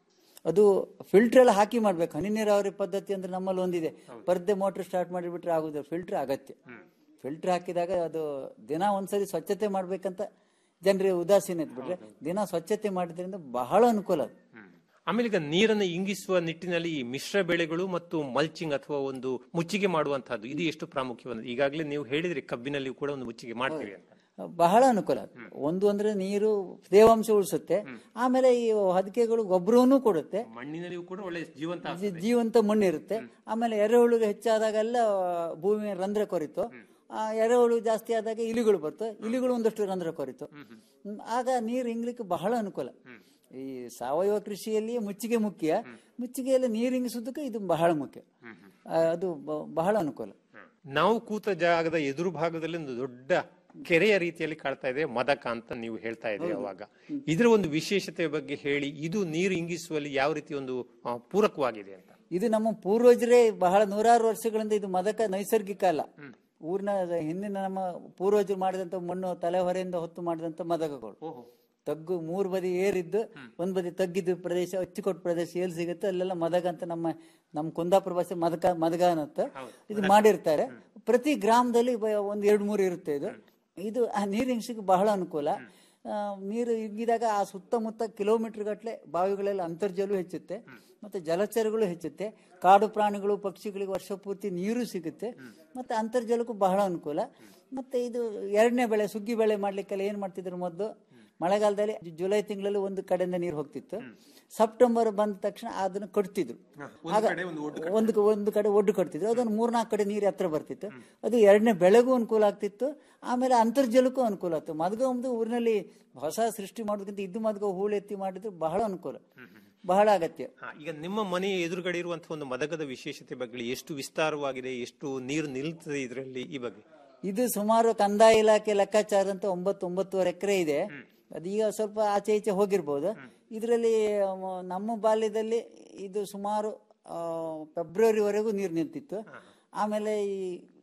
ಅದು ಫಿಲ್ಟರ್ ಎಲ್ಲ ಹಾಕಿ ಮಾಡ್ಬೇಕು ಹನಿ ನೀರಾವರಿ ಪದ್ಧತಿ ಅಂದ್ರೆ ನಮ್ಮಲ್ಲಿ ಒಂದಿದೆ ಪರ್ದೆ ಮೋಟರ್ ಸ್ಟಾರ್ಟ್ ಮಾಡಿಬಿಟ್ರೆ ಆಗುದು ಫಿಲ್ಟರ್ ಅಗತ್ಯ ಫಿಲ್ಟರ್ ಹಾಕಿದಾಗ ಅದು ದಿನ ಒಂದ್ಸರಿ ಸ್ವಚ್ಛತೆ ಮಾಡ್ಬೇಕಂತ ಜನರಿಗೆ ಉದಾಸೀನ ಬಿಟ್ರೆ ದಿನ ಸ್ವಚ್ಛತೆ ಮಾಡಿದ್ರಿಂದ ಬಹಳ ಅನುಕೂಲ ಅದು ಆಮೇಲೆ ಈಗ ನೀರನ್ನು ಇಂಗಿಸುವ ನಿಟ್ಟಿನಲ್ಲಿ ಈ ಮಿಶ್ರ ಬೆಳೆಗಳು ಮತ್ತು ಮಲ್ಚಿಂಗ್ ಅಥವಾ ಒಂದು ಮುಚ್ಚಿಗೆ ಮಾಡುವಂತಹದ್ದು ಇದು ಎಷ್ಟು ಪ್ರಾಮುಖ್ಯವಾದ ಈಗಾಗಲೇ ನೀವು ಹೇಳಿದ್ರಿ ಕಬ್ಬಿನಲ್ಲಿ ಕೂಡ ಒಂದು ಮುಚ್ಚಿಗೆ ಮಾಡ್ತೀವಿ ಅಂತ ಬಹಳ ಅನುಕೂಲ ಒಂದು ಅಂದ್ರೆ ನೀರು ತೇವಾಂಶ ಉಳಿಸುತ್ತೆ ಆಮೇಲೆ ಈ ಹದಿಕೆಗಳು ಗೊಬ್ಬರವನ್ನು ಕೊಡುತ್ತೆ ಮಣ್ಣಿನಲ್ಲಿಯೂ ಕೂಡ ಒಳ್ಳೆ ಜೀವಂತ ಜೀ- ಜೀವಂತ ಮಣ್ಣು ಇರುತ್ತೆ ಆಮೇಲೆ ಎರೆಹುಳು ಹೆಚ್ಚಾದಾಗೆಲ್ಲ ಭೂಮಿ ರಂಧ್ರ ಕೊರಿತು ಆ ಎರೆಹುಳು ಜಾಸ್ತಿ ಆದಾಗ ಇಲಿಗಳು ಬರ್ತು ಇಲಿಗಳು ಒಂದಷ್ಟು ರಂಧ್ರ ಕೊರಿತು ಹ್ಮ್, ಆಗ ನೀರು ಇಂಗ್ಲಿಕ್ಕೆ ಬಹಳ ಅನುಕೂಲ ಈ ಸಾವಯವ ಕೃಷಿಯಲ್ಲಿ ಮುಚ್ಚಿಗೆ ಮುಖ್ಯ ಮುಚ್ಚಿಗೆಯಲ್ಲಿ ನೀರು ಇಂಗಿಸೋದಕ್ಕೆ ಇದು ಬಹಳ ಮುಖ್ಯ ಆ, ಅದು ಬ- ಬಹಳ ಅನುಕೂಲ ನಾವು ಕೂತ ಜಾಗದ ಎದುರು ಭಾಗದಲ್ಲಿ ಒಂದು ದೊಡ್ಡ ಕೆರೆಯ ರೀತಿಯಲ್ಲಿ ಕಾಣ್ತಾ ಇದೆ ಮದಕ ಅಂತ ನೀವು ಹೇಳ್ತಾ ಇದ್ರಿ ಅವಾಗ ಇದರ ಒಂದು ವಿಶೇಷತೆ ಬಗ್ಗೆ ಹೇಳಿ ಇದು ನೀರು ಇಂಗಿಸುವಲ್ಲಿ ಯಾವ ರೀತಿ ಒಂದು ಆ, ಪೂರಕವಾಗಿದೆ ಅಂತ ಇದು ನಮ್ಮ ಪೂರ್ವಜರೇ ಬಹಳ ನೂರಾರು ವರ್ಷಗಳಿಂದ ಇದು ಮದಕ ನೈಸರ್ಗಿಕ ಅಲ್ಲ ಊರಿನ ಹಿಂದಿನ ನಮ್ಮ ಪೂರ್ವಜರು ಮಾಡಿದಂತ ಮಣ್ಣು ತಲೆಹೊರೆಯಿಂದ ಹೊತ್ತು ಮಾಡಿದಂತ ಮದಕಗಳು ತಗ್ಗು ಮೂರು ಬದಿ ಏರಿದ್ದು ಒಂದ್ ಬದಿ ತಗ್ಗಿದ್ದು ಪ್ರದೇಶ ಅಚ್ಚುಕೊಟ್ಟ ಪ್ರದೇಶ ಎಲ್ಲಿ ಸಿಗುತ್ತೆ ಅಲ್ಲೆಲ್ಲ ಮದಗ ಅಂತ ನಮ್ಮ ನಮ್ಮ ಕುಂದಾಪುರ ಭಾಷೆ ಮದಕ ಮದಗ ಅನ್ನತ್ತ ಇದು ಮಾಡಿರ್ತಾರೆ ಪ್ರತಿ ಗ್ರಾಮದಲ್ಲಿ ಬ- ಒಂದ್ ಎರಡು ಮೂರು ಇರುತ್ತೆ ಇದು ಇದು ಆ ನೀರು ಹಿಂಸಕ್ಕೆ ಬಹಳ ಅನುಕೂಲ ಆ, ನೀರು ಇಗ್ಗಿದಾಗ ಆ ಸುತ್ತಮುತ್ತ ಕಿಲೋಮೀಟರ್ ಗಟ್ಟಲೆ ಬಾವಿಗಳೆಲ್ಲ ಅಂತರ್ಜಲವು ಹೆಚ್ಚುತ್ತೆ ಮತ್ತೆ ಜಲಚರಗಳು ಹೆಚ್ಚುತ್ತೆ ಕಾಡು ಪ್ರಾಣಿಗಳು ಪಕ್ಷಿಗಳಿಗೆ ವರ್ಷ ಪೂರ್ತಿ ನೀರು ಸಿಗುತ್ತೆ ಮತ್ತೆ ಅಂತರ್ಜಲಕ್ಕೂ ಬಹಳ ಅನುಕೂಲ ಮತ್ತೆ ಇದು ಎರಡನೇ ಬೆಳೆ ಸುಗ್ಗಿ ಬೆಳೆ ಮಾಡ್ಲಿಕ್ಕೆಲ್ಲ ಏನ್ ಮಾಡ್ತಿದ್ರು ಮೊದಲು ಮಳೆಗಾಲದಲ್ಲಿ ಜು- ಜುಲೈ ತಿಂಗಳಲ್ಲಿ ಒಂದು ಕಡೆಯಿಂದ ನೀರು ಹೋಗ್ತಿತ್ತು ಸೆಪ್ಟೆಂಬರ್ ಬಂದ ತಕ್ಷಣ ಅದನ್ನು ಕಟ್ತಿದ್ರು ಆಗ ಒಂದು ಒಂದು ಕಡೆ ಒಡ್ಡು ಕಟ್ತಿದ್ರು ಅದೊಂದು ಮೂರ್ನಾಲ್ಕು ಕಡೆ ನೀರು ಹತ್ರ ಬರ್ತಿತ್ತು ಅದು ಎರಡನೇ ಬೆಳೆಗೂ ಅನುಕೂಲ ಆಗ್ತಿತ್ತು ಆಮೇಲೆ ಅಂತರ್ಜಲಕ್ಕೂ ಅನುಕೂಲ ಆಗ್ತದೆ ಮದ್ಗ ಒಂದು ಊರಿನಲ್ಲಿ ಹೊಸ ಸೃಷ್ಟಿ ಮಾಡೋದಕ್ಕಿಂತ ಇದ್ದು ಮದ್ಗ ಹೂಳೆತ್ತಿ ಮಾಡಿದ್ರೆ ಬಹಳ ಅನುಕೂಲ ಬಹಳ ಅಗತ್ಯ ಹಾ, ಈಗ ನಿಮ್ಮ ಮನೆಯ ಎದುರುಗಡೆ ಇರುವಂತಹ ಒಂದು ಮದಕದ ವಿಶೇಷತೆ ಬಗ್ಗೆ ಎಷ್ಟು ವಿಸ್ತಾರವಾಗಿದೆ ಎಷ್ಟು ನೀರು ನಿಲ್ತದೆ ಇದರಲ್ಲಿ ಈ ಬಗ್ಗೆ ಇದು ಸುಮಾರು ಕಂದಾಯ ಇಲಾಖೆ ಲೆಕ್ಕಾಚಾರ ಅಂತ ಒಂಬತ್ತು ಒಂಬತ್ತುವರೆ ಎಕರೆ ಇದೆ ಅದೀಗ ಸ್ವಲ್ಪ ಆಚೆ ಈಚೆ ಹೋಗಿರ್ಬೋದು ಇದರಲ್ಲಿ ನಮ್ಮ ಬಾಲ್ಯದಲ್ಲಿ ಇದು ಸುಮಾರು ಆ, ಫೆಬ್ರವರಿವರೆಗೂ ನೀರು ನಿಂತಿತ್ತು ಆಮೇಲೆ ಈ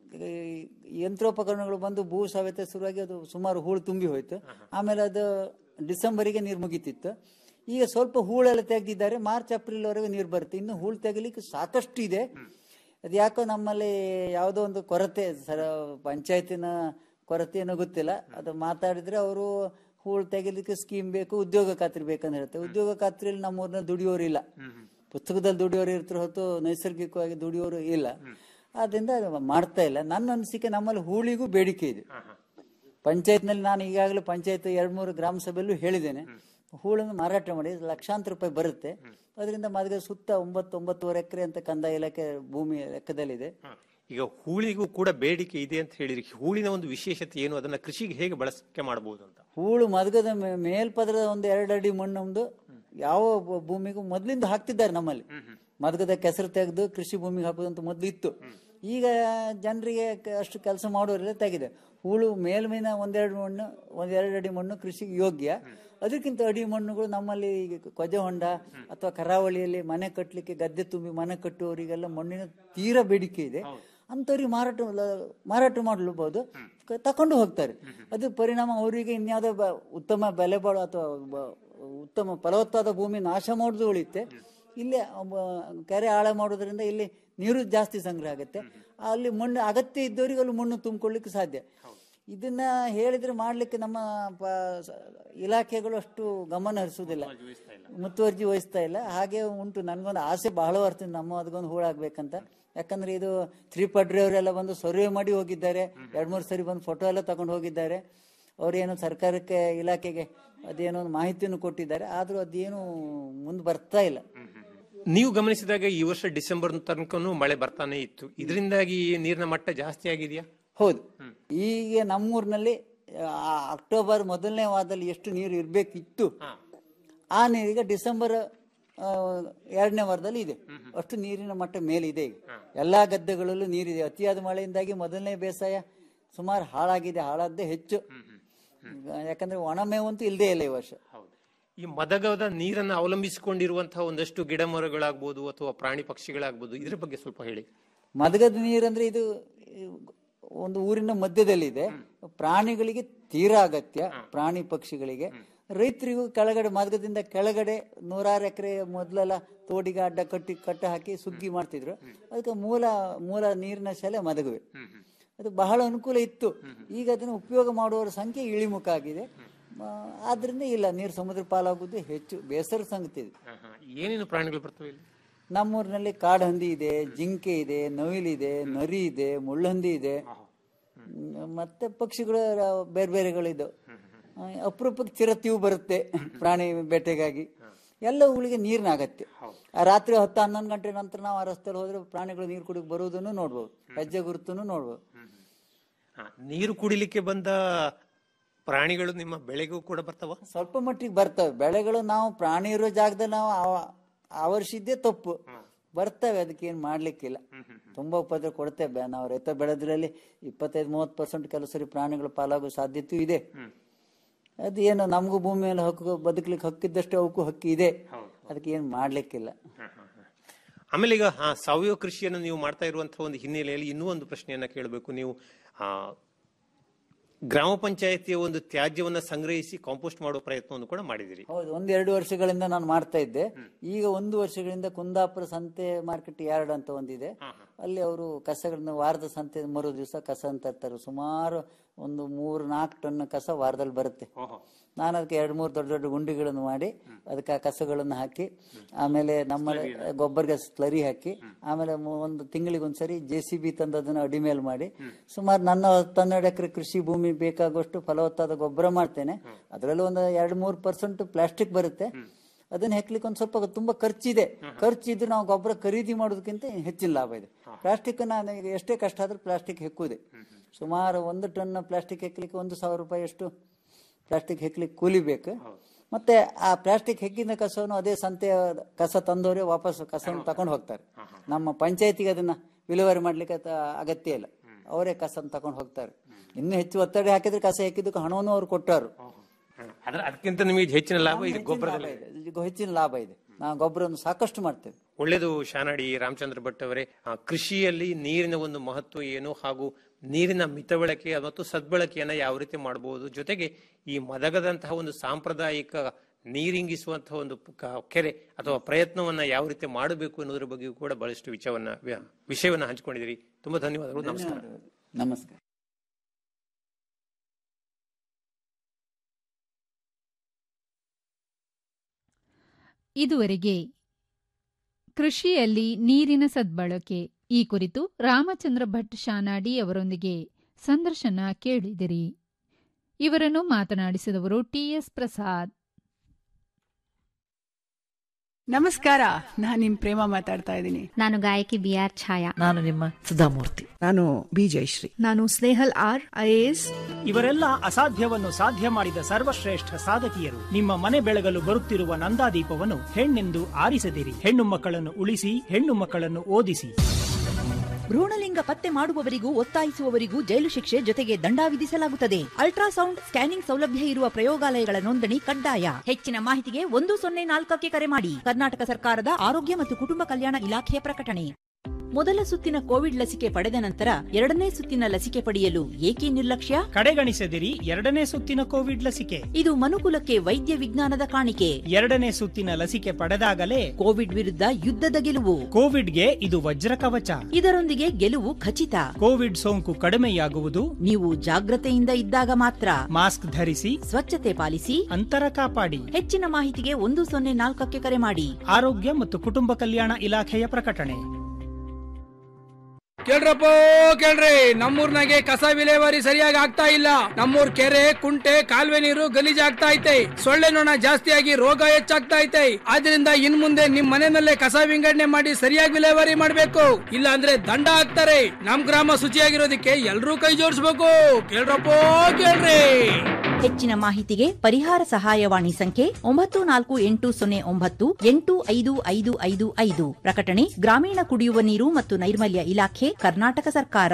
ಈ ಯಂತ್ರೋಪಕರಣಗಳು ಬಂದು ಭೂ ಸವೆತ ಶುರುವಾಗಿ ಅದು ಸುಮಾರು ಹೂಳು ತುಂಬಿ ಹೋಯ್ತು ಆಮೇಲೆ ಅದು ಡಿಸೆಂಬರಿಗೆ ನೀರು ಮುಗಿತಿತ್ತು ಈಗ ಸ್ವಲ್ಪ ಹೂಳೆಲ್ಲ ತೆಗೆದಿದ್ದಾರೆ ಮಾರ್ಚ್ ಏಪ್ರಿಲ್ ವರೆಗೂ ನೀರು ಬರುತ್ತೆ ಇನ್ನು ಹೂಳು ತೆಗಿಲಿಕ್ಕೆ ಸಾಕಷ್ಟು ಇದೆ ಅದು ಯಾಕೋ ನಮ್ಮಲ್ಲಿ ಯಾವುದೋ ಒಂದು ಕೊರತೆ ಸರ ಪಂಚಾಯತಿನ ಕೊರತೆ ಏನೋ ಗೊತ್ತಿಲ್ಲ ಅದು ಮಾತಾಡಿದ್ರೆ ಅವರು ಹೂಳು ತೆಗಿಲಿಕ್ಕೆ ಸ್ಕೀಮ್ ಬೇಕು ಉದ್ಯೋಗ ಖಾತ್ರಿ ಬೇಕಂತ ಹೇಳ್ತಾರೆ ಉದ್ಯೋಗ ಖಾತ್ರಿಯಲ್ಲಿ ನಮ್ಮೂರಿನ ದುಡಿಯೋರು ಇಲ್ಲ ಪುಸ್ತಕದಲ್ಲಿ ದುಡಿಯೋರು ಇರ್ತಾರೆ ಹೊತ್ತು ನೈಸರ್ಗಿಕವಾಗಿ ದುಡಿಯೋರು ಇಲ್ಲ ಆದ್ರಿಂದ ಅದು ಮಾಡ್ತಾ ಇಲ್ಲ ನನ್ನ ಅನಿಸಿಕೆ ನಮ್ಮಲ್ಲಿ ಹೂಳಿಗೂ ಬೇಡಿಕೆ ಇದೆ ಪಂಚಾಯತ್ನಲ್ಲಿ ನಾನು ಈಗಾಗಲೇ ಪಂಚಾಯತ್ ಎರಡ್ ಮೂರು ಗ್ರಾಮ ಸಭೆಯಲ್ಲೂ ಹೇಳಿದ್ದೇನೆ ಹೂಳನ್ನು ಮಾರಾಟ ಮಾಡಿ ಲಕ್ಷಾಂತರ ರೂಪಾಯಿ ಬರುತ್ತೆ ಅದರಿಂದ ಮದ್ಗ ಸುತ್ತ ಒಂಬತ್ತು ಒಂಬತ್ತುವರೆ ಎಕರೆ ಅಂತ ಕಂದಾಯ ಇಲಾಖೆ ಭೂಮಿ ಲೆಕ್ಕದಲ್ಲಿದೆ ಈಗ ಹೂಳಿಗೂ ಕೂಡ ಬೇಡಿಕೆ ಇದೆ ಅಂತ ಹೇಳಿದ್ರಿ ಹೂಳಿನ ಒಂದು ವಿಶೇಷತೆ ಏನು ಅದನ್ನ ಕೃಷಿಗೆ ಹೇಗೆ ಬಳಕೆ ಮಾಡಬಹುದು ಅಂತ ಹೂಳು ಮದಗದ ಮೇ- ಮೇಲ್ಪದರದ ಒಂದು ಎರಡು ಅಡಿ ಮಣ್ಣೊಂದು ಯಾವ ಭೂ- ಭೂಮಿಗೂ ಮೊದ್ಲಿಂದ ಹಾಕ್ತಿದ್ದಾರೆ ನಮ್ಮಲ್ಲಿ ಮದಗದ ಕೆಸರು ತೆಗೆದು ಕೃಷಿ ಭೂಮಿಗೆ ಹಾಕೋದಂತ ಮೊದ್ಲು ಇತ್ತು ಈಗ ಜನರಿಗೆ ಕ- ಅಷ್ಟು ಕೆಲಸ ಮಾಡೋರೆಲ್ಲ ತೆಗಿದೆ ಹೂಳು ಮೇಲ್ಮೇನ ಒಂದೆರಡು ಮಣ್ಣು ಒಂದೆರಡು ಅಡಿ ಮಣ್ಣು ಕೃಷಿಗೆ ಯೋಗ್ಯ ಅದಕ್ಕಿಂತ ಅಡಿ ಮಣ್ಣುಗಳು ನಮ್ಮಲ್ಲಿ ಈಗ ಕೊಜ ಹೊಂಡ ಅಥವಾ ಕರಾವಳಿಯಲ್ಲಿ ಮನೆ ಕಟ್ಟಲಿಕ್ಕೆ ಗದ್ದೆ ತುಂಬಿ ಮನೆ ಕಟ್ಟುವವರಿಗೆಲ್ಲ ಮಣ್ಣಿನ ತೀರಾ ಬೇಡಿಕೆ ಇದೆ ಅಂಥವ್ರಿಗೆ ಮಾರಾಟ ಲ- ಮಾರಾಟ ಮಾಡಲೂಬಹುದು ಕ- ತಕೊಂಡು ಹೋಗ್ತಾರೆ ಅದು ಪರಿಣಾಮ ಅವರಿಗೆ ಇನ್ಯಾವುದೋ ಬ- ಉತ್ತಮ ಬೆಲೆ ಬಾಳು ಅಥವಾ ಬ- ಉತ್ತಮ ಫಲವತ್ತಾದ ಭೂಮಿ ನಾಶ ಮಾಡೋದು ಉಳಿಯುತ್ತೆ ಇಲ್ಲೇ ಒಬ್ಬ ಕೆರೆ ಆಳ ಮಾಡೋದ್ರಿಂದ ಇಲ್ಲಿ ನೀರು ಜಾಸ್ತಿ ಸಂಗ್ರಹ ಆಗುತ್ತೆ ಅಲ್ಲಿ ಮಣ್ಣು ಅಗತ್ಯ ಇದ್ದವರಿಗೆ ಅಲ್ಲಿ ಮಣ್ಣು ತುಂಬಿಕೊಳ್ಳಿಕ್ಕೆ ಸಾಧ್ಯ ಇದನ್ನ ಹೇಳಿದ್ರೆ ಮಾಡ್ಲಿಕ್ಕೆ ನಮ್ಮ ಪ- ಸ- ಇಲಾಖೆಗಳು ಅಷ್ಟು ಗಮನ ಹರಿಸುವುದಿಲ್ಲ ಮುತುವರ್ಜಿ ವಹಿಸ್ತಾ ಇಲ್ಲ ಹಾಗೆ ಉಂಟು ನನ್ಗೊಂದು ಆಸೆ ಬಹಳ ಬರ್ತದೆ ನಮ್ಮ ಅದಕ್ಕೊಂದು ಹೂಳಾಗ್ಬೇಕಂತ ಯಾಕಂದ್ರೆ ಇದು ತ್ರೀ ಅವರೆಲ್ಲ ಬಂದು ಸರ್ವೆ ಮಾಡಿ ಹೋಗಿದ್ದಾರೆ ಎರಡ್ ಮೂರು ಸರಿ ಬಂದು ಫೋಟೋ ಎಲ್ಲ ತಗೊಂಡು ಹೋಗಿದ್ದಾರೆ ಅವ್ರೇನು ಸರ್ಕಾರಕ್ಕೆ ಇಲಾಖೆಗೆ ಅದೇನೋ ಒಂದು ಮಾಹಿತಿಯನ್ನು ಕೊಟ್ಟಿದ್ದಾರೆ ಆದ್ರೂ ಅದೇನು ಮುಂದೆ ಬರ್ತಾ ಇಲ್ಲ ನೀವು ಗಮನಿಸಿದಾಗ ಈ ವರ್ಷ ಡಿಸೆಂಬರ್ ತನಕನೂ ಮಳೆ ಬರ್ತಾನೆ ಇತ್ತು ಇದರಿಂದಾಗಿ ನೀರಿನ ಮಟ್ಟ ಜಾಸ್ತಿ ಆಗಿದೆಯಾ ಹೌದು ಈಗ ನಮ್ಮೂರಿನಲ್ಲಿ ಆ ಅಕ್ಟೋಬರ್ ಮೊದಲನೇ ವಾರದಲ್ಲಿ ಎಷ್ಟು ನೀರು ಇರಬೇಕಿತ್ತು ಆ ನೀರೀಗ ಡಿಸೆಂಬರ್ ಆ, ಎರಡನೇ ವಾರದಲ್ಲಿ ಇದೆ ಅಷ್ಟು ನೀರಿನ ಮಟ್ಟ ಮೇಲಿದೆ ಈಗ ಎಲ್ಲಾ ಗದ್ದೆಗಳಲ್ಲೂ ನೀರಿದೆ ಅತಿಯಾದ ಮಳೆಯಿಂದಾಗಿ ಮೊದಲನೇ ಬೇಸಾಯ ಸುಮಾರು ಹಾಳಾಗಿದೆ ಹಾಳಾದ್ದೇ ಹೆಚ್ಚು ಯಾಕಂದ್ರೆ ಒಣಮೇವಂತೂ ಇಲ್ಲದೆ ಇಲ್ಲ ಈ ವರ್ಷ ಈ ಮದಗದ ನೀರನ್ನು ಅವಲಂಬಿಸಿಕೊಂಡಿರುವಂತಹ ಒಂದಷ್ಟು ಗಿಡ ಮರಗಳಾಗ್ಬೋದು ಅಥವಾ ಪ್ರಾಣಿ ಪಕ್ಷಿಗಳಾಗ್ಬೋದು ಇದ್ರ ಬಗ್ಗೆ ಸ್ವಲ್ಪ ಹೇಳಿ ಮದಗದ ನೀರಂದ್ರೆ ಇದು ಈ, ಒಂದು ಊರಿನ ಮಧ್ಯದಲ್ಲಿದೆ ಪ್ರಾಣಿಗಳಿಗೆ ತೀರಾ ಅಗತ್ಯ ಪ್ರಾಣಿ ಪಕ್ಷಿಗಳಿಗೆ ರೈತರಿಗೂ ಕೆಳಗಡೆ ಮದಗದಿಂದ ಕೆಳಗಡೆ ನೂರಾರು ಎಕರೆ ಮೊದಲೆಲ್ಲ ತೋಡಿಗೆ ಅಡ್ಡ ಕಟ್ಟಿ ಕಟ್ಟ ಹಾಕಿ ಸುಗ್ಗಿ ಮಾಡ್ತಿದ್ರು ಅದಕ್ಕೆ ಮೂಲ ಮೂಲ ನೀರಿನ ಶಾಲೆ ಮದಗುವೆ ಅದು ಬಹಳ ಅನುಕೂಲ ಇತ್ತು ಈಗ ಅದನ್ನು ಉಪಯೋಗ ಮಾಡುವವರ ಸಂಖ್ಯೆ ಇಳಿಮುಖ ಆಗಿದೆ ಆ, ಆದ್ರಿಂದ ಇಲ್ಲ ನೀರು ಸಮುದ್ರ ಪಾಲಾಗುವುದು ಹೆಚ್ಚು ಬೇಸರ ಸಂಗತಿ ಇದೆ ಏನೇನು ಪ್ರಾಣಿಗಳು ಬರ್ತವೆ ಇಲ್ಲಿ ನಮ್ಮೂರಿನಲ್ಲಿ ಕಾಡಹಂದಿ ಇದೆ ಜಿಂಕೆ ಇದೆ ನವಿಲಿದೆ ನರಿ ಇದೆ ಮುಳ್ಳಹಂದಿ ಇದೆ ಹ್ಮ್, ಮತ್ತೆ ಪಕ್ಷಿಗಳು ರ- ಬೇರೆ ಬೇರೆಗಳಿದ್ದು ಅಪರೂಪಕ್ಕೆ ಚಿರತೆಯೂ ಬರುತ್ತೆ ಪ್ರಾಣಿ ಬೇಟೆಗಾಗಿ ಎಲ್ಲವುಗಳಿಗೆ ನೀರಿನ ಅಗತ್ಯ ಆ ರಾತ್ರಿ ಹತ್ತು ಹನ್ನೊಂದು ಗಂಟೆ ನಂತರ ನಾವು ಆ ರಸ್ತೆಯಲ್ಲಿ ಹೋದ್ರೆ ಪ್ರಾಣಿಗಳು ನೀರು ಕುಡಿಗೆ ಬರುವುದನ್ನು ನೋಡ್ಬೋದು ಹೆಜ್ಜೆ ಗುರುತನ್ನು ನೋಡ್ಬೋದು ಹಾ, ನೀರು ಕುಡಿಲಿಕ್ಕೆ ಬಂದ ಪ್ರಾಣಿಗಳು ನಿಮ್ಮ ಬೆಳೆಗೂ ಕೂಡ ಬರ್ತಾವ ಸ್ವಲ್ಪ ಮಟ್ಟಿಗೆ ಬರ್ತವೆ ಬೆಳೆಗಳು ನಾವು ಪ್ರಾಣಿ ಇರೋ ಜಾಗದಲ್ಲಿ ನಾವು ಆವ- ಆವರಿಸಿದ್ದೇ ತಪ್ಪು ಬರ್ತವೆ ಅದಕ್ಕೆ ಏನು ಮಾಡ್ಲಿಕ್ಕಿಲ್ಲ ತುಂಬಾ ಉಪದ್ರ ಕೊಡ್ತೇವೆ ನಾವು ರೈತ ಬೆಳೆದ್ರಲ್ಲಿ ಇಪ್ಪತ್ತೈದು ಮೂವತ್ತು ಪರ್ಸೆಂಟ್ ಕೆಲವು ಸರಿ ಪ್ರಾಣಿಗಳು ಪಾಲಾಗೋ ಸಾಧ್ಯತೆಯೂ ಇದೆ ಅದು ಏನು ನಮಗೂ ಭೂಮಿ ಮೇಲೆ ಹಕ್ಕು ಬದುಕಲಿಕ್ಕೆ ಹಕ್ಕಿದ್ದಷ್ಟು ಅವಕ್ಕೂ ಹಕ್ಕಿ ಇದೆ ಅದಕ್ಕೆ ಏನು ಮಾಡ್ಲಿಕ್ಕಿಲ್ಲ ಆಮೇಲೆ ಈಗ ಹಾ ಸಾವಯವ ಕೃಷಿಯನ್ನು ನೀವು ಮಾಡ್ತಾ ಇರುವಂತಹ ಒಂದು ಹಿನ್ನೆಲೆಯಲ್ಲಿ ಇನ್ನೂ ಒಂದು ಪ್ರಶ್ನೆಯನ್ನ ಕೇಳಬೇಕು ನೀವು ಆ ಗ್ರಾಮ ಪಂಚಾಯತಿಯ ಒಂದು ತ್ಯಾಜ್ಯವನ್ನ ಸಂಗ್ರಹಿಸಿ ಕಾಂಪೋಸ್ಟ್ ಮಾಡುವ ಪ್ರಯತ್ನವನ್ನು ಕೂಡ ಮಾಡಿದಿರಿ ಹೌದು ಒಂದೆರಡು ವರ್ಷಗಳಿಂದ ನಾನು ಮಾಡ್ತಾ ಇದ್ದೆ ಈಗ ಒಂದು ವರ್ಷಗಳಿಂದ ಕುಂದಾಪುರ ಸಂತೆ ಮಾರ್ಕೆಟ್ ಯಾರ್ಡ್ ಅಂತ ಒಂದಿದೆ ಅಲ್ಲಿ ಅವರು ಕಸಗಳನ್ನ ವಾರದ ಸಂತೆ ಮರು ದಿವಸ ಕಸ ಅಂತ ತರ್ತಾರೆ ಸುಮಾರು ಒಂದು ಮೂರು ನಾಲ್ಕು ಟನ್ ಕಸ ವಾರದಲ್ಲಿ ಬರುತ್ತೆ ನಾನು ಅದಕ್ಕೆ ಎರಡು ಮೂರು ದೊಡ್ಡ ದೊಡ್ಡ ಗುಂಡಿಗಳನ್ನು ಮಾಡಿ ಅದಕ್ಕೆ ಆ ಕಸಗಳನ್ನು ಹಾಕಿ ಆಮೇಲೆ ನಮ್ಮ ಗೊಬ್ಬರಗೆ ಸ್ಲರಿ ಹಾಕಿ ಆಮೇಲೆ ಮು- ಒಂದು ತಿಂಗಳಿಗೆ ಒಂದ್ಸರಿ ಜೆ ಸಿ ಬಿ ತಂದು ಅದನ್ನ ಅಡಿಮೇಲ್ ಮಾಡಿ ಸುಮಾರು ನನ್ನ ಹತ್ತೆರಡು ಎಕರೆ ಕೃಷಿ ಭೂಮಿ ಬೇಕಾಗುವಷ್ಟು ಫಲವತ್ತಾದ ಗೊಬ್ಬರ ಮಾಡ್ತೇನೆ ಅದರಲ್ಲಿ ಒಂದು ಎರಡು ಮೂರು ಪರ್ಸೆಂಟ್ ಪ್ಲಾಸ್ಟಿಕ್ ಬರುತ್ತೆ ಅದನ್ನ ಹೆಕ್ಲಿಕ್ಕೆ ಒಂದು ಸ್ವಲ್ಪ ತುಂಬಾ ಖರ್ಚಿದೆ ಖರ್ಚಿದ್ದು ನಾವು ಗೊಬ್ಬರ ಖರೀದಿ ಮಾಡೋದಕ್ಕಿಂತ ಹೆಚ್ಚಿನ ಲಾಭ ಇದೆ ಪ್ಲಾಸ್ಟಿಕ್ ನಾನು ಈಗ ಎಷ್ಟೇ ಕಷ್ಟ ಆದ್ರೂ ಪ್ಲಾಸ್ಟಿಕ್ ಹೆಕ್ಕುವುದೇ ಸುಮಾರು ಒಂದು ಟನ್ ಪ್ಲಾಸ್ಟಿಕ್ ಹೆಕ್ಲಿಕ್ಕೆ ಒಂದು ಸಾವಿರ ರೂಪಾಯಿ ಅಷ್ಟು ಪ್ಲಾಸ್ಟಿಕ್ ಹೆಕ್ಲಿಕ್ಕೆ ಕೂಲಿ ಬೇಕು ಮತ್ತೆ ಆ ಪ್ಲಾಸ್ಟಿಕ್ ಹೆಕ್ಕಿದ ಕಸವನ್ನು ಅದೇ ಸಂತೆ ಕಸ ತಂದವರೇ ವಾಪಸ್ ಕಸವನ್ನು ತಕೊಂಡು ಹೋಗ್ತಾರೆ ನಮ್ಮ ಪಂಚಾಯತಿಗೆ ಅದನ್ನ ವಿಲೇವಾರಿ ಮಾಡ್ಲಿಕ್ಕೆ ಅತ- ಅಗತ್ಯ ಇಲ್ಲ ಅವರೇ ಕಸ ತಕೊಂಡು ಹೋಗ್ತಾರೆ ಇನ್ನು ಹೆಚ್ಚು ಒತ್ತಡ ಹಾಕಿದ್ರೆ ಕಸ ಹೆಕ್ಕಿದ್ದಕ್ಕೆ ಹಣವನ್ನು ಅವ್ರು ಕೊಟ್ಟಾರು ಅದ್ರ ಅದಕ್ಕಿಂತ ನಿಮಗೆ ಹೆಚ್ಚಿನ ಲಾಭ ಇದು ಗೊಬ್ಬರದಲ್ಲಿ ಲಾಭ ಇದೆ. ಈಗ ಹೆಚ್ಚಿನ ಲಾಭ ಇದೆ ನಾವು ಗೊಬ್ಬರವನ್ನು ಸಾಕಷ್ಟು ಮಾಡ್ತೇವೆ ಒಳ್ಳೆಯದು ಶಾನಾಡಿ ರಾಮಚಂದ್ರ ಭಟ್ ಅವರೇ ಆ, ಕೃಷಿಯಲ್ಲಿ ನೀರಿನ ಒಂದು ಮಹತ್ವ ಏನು ಹಾಗೂ ನೀರಿನ ಮಿತಬಳಕೆ ಮತ್ತು ಸದ್ಬಳಕೆಯನ್ನ ಯಾವ ರೀತಿ ಮಾಡಬಹುದು ಜೊತೆಗೆ ಈ ಮದಗದಂತಹ ಒಂದು ಸಾಂಪ್ರದಾಯಿಕ ನೀರಿಂಗಿಸುವಂತಹ ಒಂದು ಕ- ಕೆರೆ ಅಥವಾ ಪ್ರಯತ್ನವನ್ನ ಯಾವ ರೀತಿ ಮಾಡಬೇಕು ಅನ್ನೋದ್ರ ಬಗ್ಗೆಯೂ ಕೂಡ ಬಹಳಷ್ಟು ವಿಷಯವನ್ನ ವಿ- ವಿಷಯವನ್ನ ಹಂಚಿಕೊಂಡಿದ್ದೀರಿ ತುಂಬಾ ಧನ್ಯವಾದಗಳು ನಮಸ್ಕಾರ ನಮಸ್ಕಾರ ಇದುವರೆಗೆ ಕೃಷಿಯಲ್ಲಿ ನೀರಿನ ಸದ್ಬಳಕೆ ಈ ಕುರಿತು ರಾಮಚಂದ್ರ ಭಟ್ ಶಾನಾಡಿ ಅವರೊಂದಿಗೆ ಸಂದರ್ಶನ ಕೇಳಿದಿರಿ ಇವರನ್ನು ಮಾತನಾಡಿಸಿದವರು ಟಿಎಸ್ ಪ್ರಸಾದ್ ನಮಸ್ಕಾರ ನಾನು ನಿಮ್ ಪ್ರೇಮ ಮಾತಾಡ್ತಾ ಇದ್ದೀನಿ ನಾನು ಗಾಯಕಿ ಬಿ ಆರ್ ಛಾಯಾ ನಾನು ನಿಮ್ಮ ಸುಧಾಮೂರ್ತಿ ನಾನು ಬಿ ಜಯಶ್ರೀ ನಾನು ಸ್ನೇಹಲ್ ಆರ್ ಐಎಎಸ್ ಇವರೆಲ್ಲ ಅಸಾಧ್ಯವನ್ನು ಸಾಧ್ಯ ಮಾಡಿದ ಸರ್ವಶ್ರೇಷ್ಠ ಸಾಧಕಿಯರು ನಿಮ್ಮ ಮನೆ ಬೆಳಗಲು ಬರುತ್ತಿರುವ ನಂದಾದೀಪವನ್ನು ಹೆಣ್ಣೆಂದು ಆರಿಸದಿರಿ ಹೆಣ್ಣು ಮಕ್ಕಳನ್ನು ಉಳಿಸಿ ಹೆಣ್ಣು ಮಕ್ಕಳನ್ನು ಓದಿಸಿ ಭ್ರೂಣಲಿಂಗ ಪತ್ತೆ ಮಾಡುವವರಿಗೂ ಒತ್ತಾಯಿಸುವವರಿಗೂ ಜೈಲು ಶಿಕ್ಷೆ ಜೊತೆಗೆ ದಂಡ ವಿಧಿಸಲಾಗುತ್ತದೆ ಅಲ್ಟ್ರಾಸೌಂಡ್ ಸ್ಕ್ಯಾನಿಂಗ್ ಸೌಲಭ್ಯ ಇರುವ ಪ್ರಯೋಗಾಲಯಗಳ ನೋಂದಣಿ ಕಡ್ಡಾಯ ಹೆಚ್ಚಿನ ಮಾಹಿತಿಗೆ ಒಂದು ಸೊನ್ನೆ ನಾಲ್ಕಕ್ಕೆ ಕರೆ ಮಾಡಿ ಕರ್ನಾಟಕ ಸರ್ಕಾರದ ಆರೋಗ್ಯ ಮತ್ತು ಕುಟುಂಬ ಕಲ್ಯಾಣ ಇಲಾಖೆಯ ಪ್ರಕಟಣೆ ಮೊದಲ ಸುತ್ತಿನ ಕೋವಿಡ್ ಲಸಿಕೆ ಪಡೆದ ನಂತರ ಎರಡನೇ ಸುತ್ತಿನ ಲಸಿಕೆ ಪಡೆಯಲು ಏಕೆ ನಿರ್ಲಕ್ಷ್ಯ ಕಡೆಗಣಿಸದಿರಿ ಎರಡನೇ ಸುತ್ತಿನ ಕೋವಿಡ್ ಲಸಿಕೆ ಇದು ಮನುಕುಲಕ್ಕೆ ವೈದ್ಯ ವಿಜ್ಞಾನದ ಕಾಣಿಕೆ ಎರಡನೇ ಸುತ್ತಿನ ಲಸಿಕೆ ಪಡೆದಾಗಲೇ ಕೋವಿಡ್ ವಿರುದ್ಧ ಯುದ್ಧದ ಗೆಲುವು ಕೋವಿಡ್ಗೆ ಇದು ವಜ್ರ ಕವಚ ಇದರೊಂದಿಗೆ ಗೆಲುವು ಖಚಿತ ಕೋವಿಡ್ ಸೋಂಕು ಕಡಿಮೆಯಾಗುವುದು ನೀವು ಜಾಗ್ರತೆಯಿಂದ ಇದ್ದಾಗ ಮಾತ್ರ ಮಾಸ್ಕ್ ಧರಿಸಿ ಸ್ವಚ್ಛತೆ ಪಾಲಿಸಿ ಅಂತರ ಕಾಪಾಡಿ ಹೆಚ್ಚಿನ ಮಾಹಿತಿಗೆ ಒಂದು ಸೊನ್ನೆ ನಾಲ್ಕಕ್ಕೆ ಕರೆ ಮಾಡಿ ಆರೋಗ್ಯ ಮತ್ತು ಕುಟುಂಬ ಕಲ್ಯಾಣ ಇಲಾಖೆಯ ಪ್ರಕಟಣೆ ಕೇಳ್ರಪ್ಪ ಕೇಳ್ರಿ ನಮ್ಮೂರ್ನಾಗೆ ಕಸ ವಿಲೇವಾರಿ ಸರಿಯಾಗಿ ಆಗ್ತಾ ಇಲ್ಲ ನಮ್ಮೂರ್ ಕೆರೆ ಕುಂಟೆ ಕಾಲುವೆ ನೀರು ಗಲೀಜ್ ಆಗ್ತಾ ಐತೆ ಸೊಳ್ಳೆ ನೊಣ ಜಾಸ್ತಿಯಾಗಿ ರೋಗ ಹೆಚ್ಚಾಗ್ತಾ ಐತೆ ಆದ್ರಿಂದ ಇನ್ ಮುಂದೆ ನಿಮ್ ಮನೆಯಲ್ಲೇ ಕಸ ವಿಂಗಡಣೆ ಮಾಡಿ ಸರಿಯಾಗಿ ವಿಲೇವಾರಿ ಮಾಡ್ಬೇಕು ಇಲ್ಲ ಅಂದ್ರೆ ದಂಡ ಹಾಕ್ತಾರೆ ನಮ್ ಗ್ರಾಮ ಶುಚಿಯಾಗಿರೋದಕ್ಕೆ ಎಲ್ರೂ ಕೈ ಜೋಡಿಸ್ಬೇಕು ಕೇಳ್ರಪ್ಪ ಕೇಳ್ರಿ ಹೆಚ್ಚಿನ ಮಾಹಿತಿಗೆ ಪರಿಹಾರ ಸಹಾಯವಾಣಿ ಸಂಖ್ಯೆ ಒಂಬತ್ತು ನಾಲ್ಕು ಎಂಟು ಸೊನ್ನೆ ಒಂಬತ್ತು ಎಂಟು ಐದು ಐದು ಐದು ಐದು ಪ್ರಕಟಣೆ ಗ್ರಾಮೀಣ ಕುಡಿಯುವ ನೀರು ಮತ್ತು ನೈರ್ಮಲ್ಯ ಇಲಾಖೆ ಕರ್ನಾಟಕ ಸರ್ಕಾರ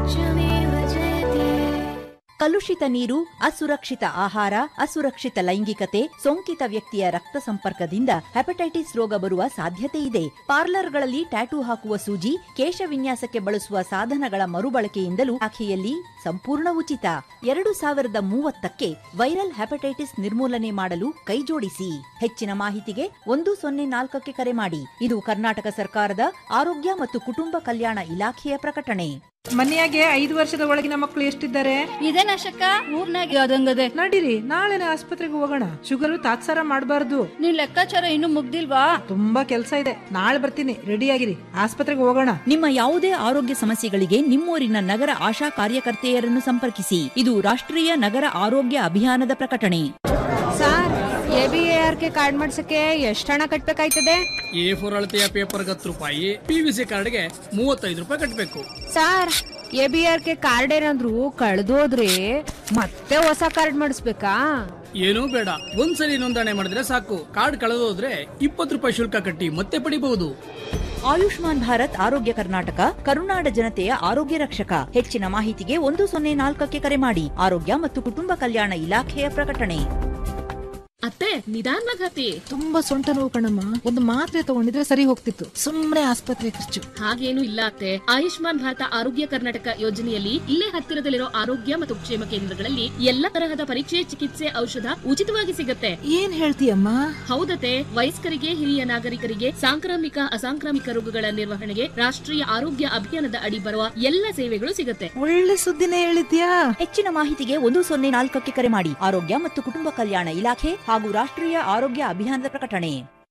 ಕಲುಷಿತ ನೀರು ಅಸುರಕ್ಷಿತ ಆಹಾರ ಅಸುರಕ್ಷಿತ ಲೈಂಗಿಕತೆ ಸೋಂಕಿತ ವ್ಯಕ್ತಿಯ ರಕ್ತ ಸಂಪರ್ಕದಿಂದ ಹೆಪಟೈಟಿಸ್ ರೋಗ ಬರುವ ಸಾಧ್ಯತೆ ಇದೆ ಪಾರ್ಲರ್ಗಳಲ್ಲಿ ಟ್ಯಾಟೂ ಹಾಕುವ ಸೂಜಿ ಕೇಶ ವಿನ್ಯಾಸಕ್ಕೆ ಬಳಸುವ ಸಾಧನಗಳ ಮರುಬಳಕೆಯಿಂದಲೂ ಇಲಾಖೆಯಲ್ಲಿ ಸಂಪೂರ್ಣ ಉಚಿತ ಎರಡು ಸಾವಿರದ ಮೂವತ್ತಕ್ಕೆ ವೈರಲ್ ಹೆಪಟೈಟಿಸ್ ನಿರ್ಮೂಲನೆ ಮಾಡಲು ಕೈಜೋಡಿಸಿ ಹೆಚ್ಚಿನ ಮಾಹಿತಿಗೆ ಒಂದು ಸೊನ್ನೆ ನಾಲ್ಕಕ್ಕೆ ಕರೆ ಮಾಡಿ ಇದು ಕರ್ನಾಟಕ ಸರ್ಕಾರದ ಆರೋಗ್ಯ ಮತ್ತು ಕುಟುಂಬ ಕಲ್ಯಾಣ ಇಲಾಖೆಯ ಪ್ರಕಟಣೆ ಮನೆಯಾಗೆ ಐದು ವರ್ಷದ ಒಳಗಿನ ಮಕ್ಕಳು ಎಷ್ಟಿದ್ದಾರೆ ಇದೇ ನಶಕ ಊರ್ನಾಗ ಅದಂಗದೆ ನಡೀರಿ ನಾಳೆನೆ ಆಸ್ಪತ್ರೆಗೆ ಹೋಗೋಣ ಶುಗರು ತಾತ್ಸಾರ ಮಾಡಬಾರ್ದು ನಿನ್ ಲೆಕ್ಕಾಚಾರ ಇನ್ನು ಮುಗ್ದಿಲ್ವಾ ತುಂಬಾ ಕೆಲಸ ಇದೆ ನಾಳೆ ಬರ್ತೀನಿ ರೆಡಿ ಆಗಿರಿ ಆಸ್ಪತ್ರೆಗೆ ಹೋಗೋಣ ನಿಮ್ಮ ಯಾವುದೇ ಆರೋಗ್ಯ ಸಮಸ್ಯೆಗಳಿಗೆ ನಿಮ್ಮೂರಿನ ನಗರ ಆಶಾ ಕಾರ್ಯಕರ್ತೆಯರನ್ನು ಸಂಪರ್ಕಿಸಿ ಇದು ರಾಷ್ಟ್ರೀಯ ನಗರ ಆರೋಗ್ಯ ಅಭಿಯಾನದ ಪ್ರಕಟಣೆ sir A B A R K card ಮಾಡ್ಸಕ್ಕೆ ಎಷ್ಟು ಹಣ ಕಟ್ಬೇಕಾಯ್ತದೆ ಎ ಫೋರ್ ಅಳತೆಯ ಪೇಪರ್ ಹತ್ತು ರೂಪಾಯಿ ಪಿ ವಿ ಸಿ ಕಾರ್ಡ್ಗೆ ಮೂವತ್ತೈದು ರೂಪಾಯಿ ಕಟ್ಟಬೇಕು sir A B R K card ಏನಾದ್ರು ಕಳ್ದೋದ್ರೆ ಮತ್ತೆ ಹೊಸ ಕಾರ್ಡ್ ಮಾಡಿಸ್ಬೇಕಾ ಏನೂ ಬೇಡ ಒಂದ್ಸಲಿ ನೋಂದಣಿ ಮಾಡಿದ್ರೆ ಸಾಕು ಕಾರ್ಡ್ ಕಳೆದೋದ್ರೆ ಇಪ್ಪತ್ತು ರೂಪಾಯಿ ಶುಲ್ಕ ಕಟ್ಟಿ ಮತ್ತೆ ಪಡಿಬಹುದು ಆಯುಷ್ಮಾನ್ ಭಾರತ್ ಆರೋಗ್ಯ ಕರ್ನಾಟಕ ಕರುನಾಡ ಜನತೆಯ ಆರೋಗ್ಯ ರಕ್ಷಕ ಹೆಚ್ಚಿನ ಮಾಹಿತಿಗೆ ಒಂದು ಸೊನ್ನೆ ನಾಲ್ಕಕ್ಕೆ ಕರೆ ಮಾಡಿ ಆರೋಗ್ಯ ಮತ್ತು ಕುಟುಂಬ ಕಲ್ಯಾಣ ಇಲಾಖೆಯ ಪ್ರಕಟಣೆ ಅತ್ತೆ ನಿಧಾನವಾಗಿ ಹತ್ತಿ ತುಂಬಾ ಸೊಂಟ ನೋವು ಕಣಮ್ಮ ಒಂದು ಮಾತ್ರೆ ತಗೊಂಡಿದ್ರೆ ಸರಿ ಹೋಗ್ತಿತ್ತು ಸುಮ್ನೆ ಆಸ್ಪತ್ರೆ ಖರ್ಚು ಹಾಗೇನು ಇಲ್ಲ ಅತ್ತೆ ಆಯುಷ್ಮಾನ್ ಭಾರತ ಆರೋಗ್ಯ ಕರ್ನಾಟಕ ಯೋಜನೆಯಲ್ಲಿ ಇಲ್ಲೇ ಹತ್ತಿರದಲ್ಲಿರೋ ಆರೋಗ್ಯ ಮತ್ತು ಕ್ಷೇಮ ಕೇಂದ್ರಗಳಲ್ಲಿ ಎಲ್ಲ ತರಹದ ಪರೀಕ್ಷೆ ಚಿಕಿತ್ಸೆ ಔಷಧ ಉಚಿತವಾಗಿ ಸಿಗತ್ತೆ ಏನ್ ಹೇಳ್ತೀಯಮ್ಮ ಹೌದತೆ ವಯಸ್ಕರಿಗೆ ಹಿರಿಯ ನಾಗರಿಕರಿಗೆ ಸಾಂಕ್ರಾಮಿಕ ಅಸಾಂಕ್ರಾಮಿಕ ರೋಗಗಳ ನಿರ್ವಹಣೆಗೆ ರಾಷ್ಟ್ರೀಯ ಆರೋಗ್ಯ ಅಭಿಯಾನದ ಅಡಿ ಬರುವ ಎಲ್ಲ ಸೇವೆಗಳು ಸಿಗತ್ತೆ ಒಳ್ಳೆ ಸುದ್ದಿನೇ ಹೇಳಿದ್ಯಾ ಹೆಚ್ಚಿನ ಮಾಹಿತಿಗೆ ಒಂದು ಸೊನ್ನೆ ನಾಲ್ಕಕ್ಕೆ ಕರೆ ಮಾಡಿ ಆರೋಗ್ಯ ಮತ್ತು ಕುಟುಂಬ ಕಲ್ಯಾಣ ಇಲಾಖೆ ಹಾಗೂ ರಾಷ್ಟ್ರೀಯ ಆರೋಗ್ಯ ಅಭಿಯಾನದ ಪ್ರಕಟಣೆ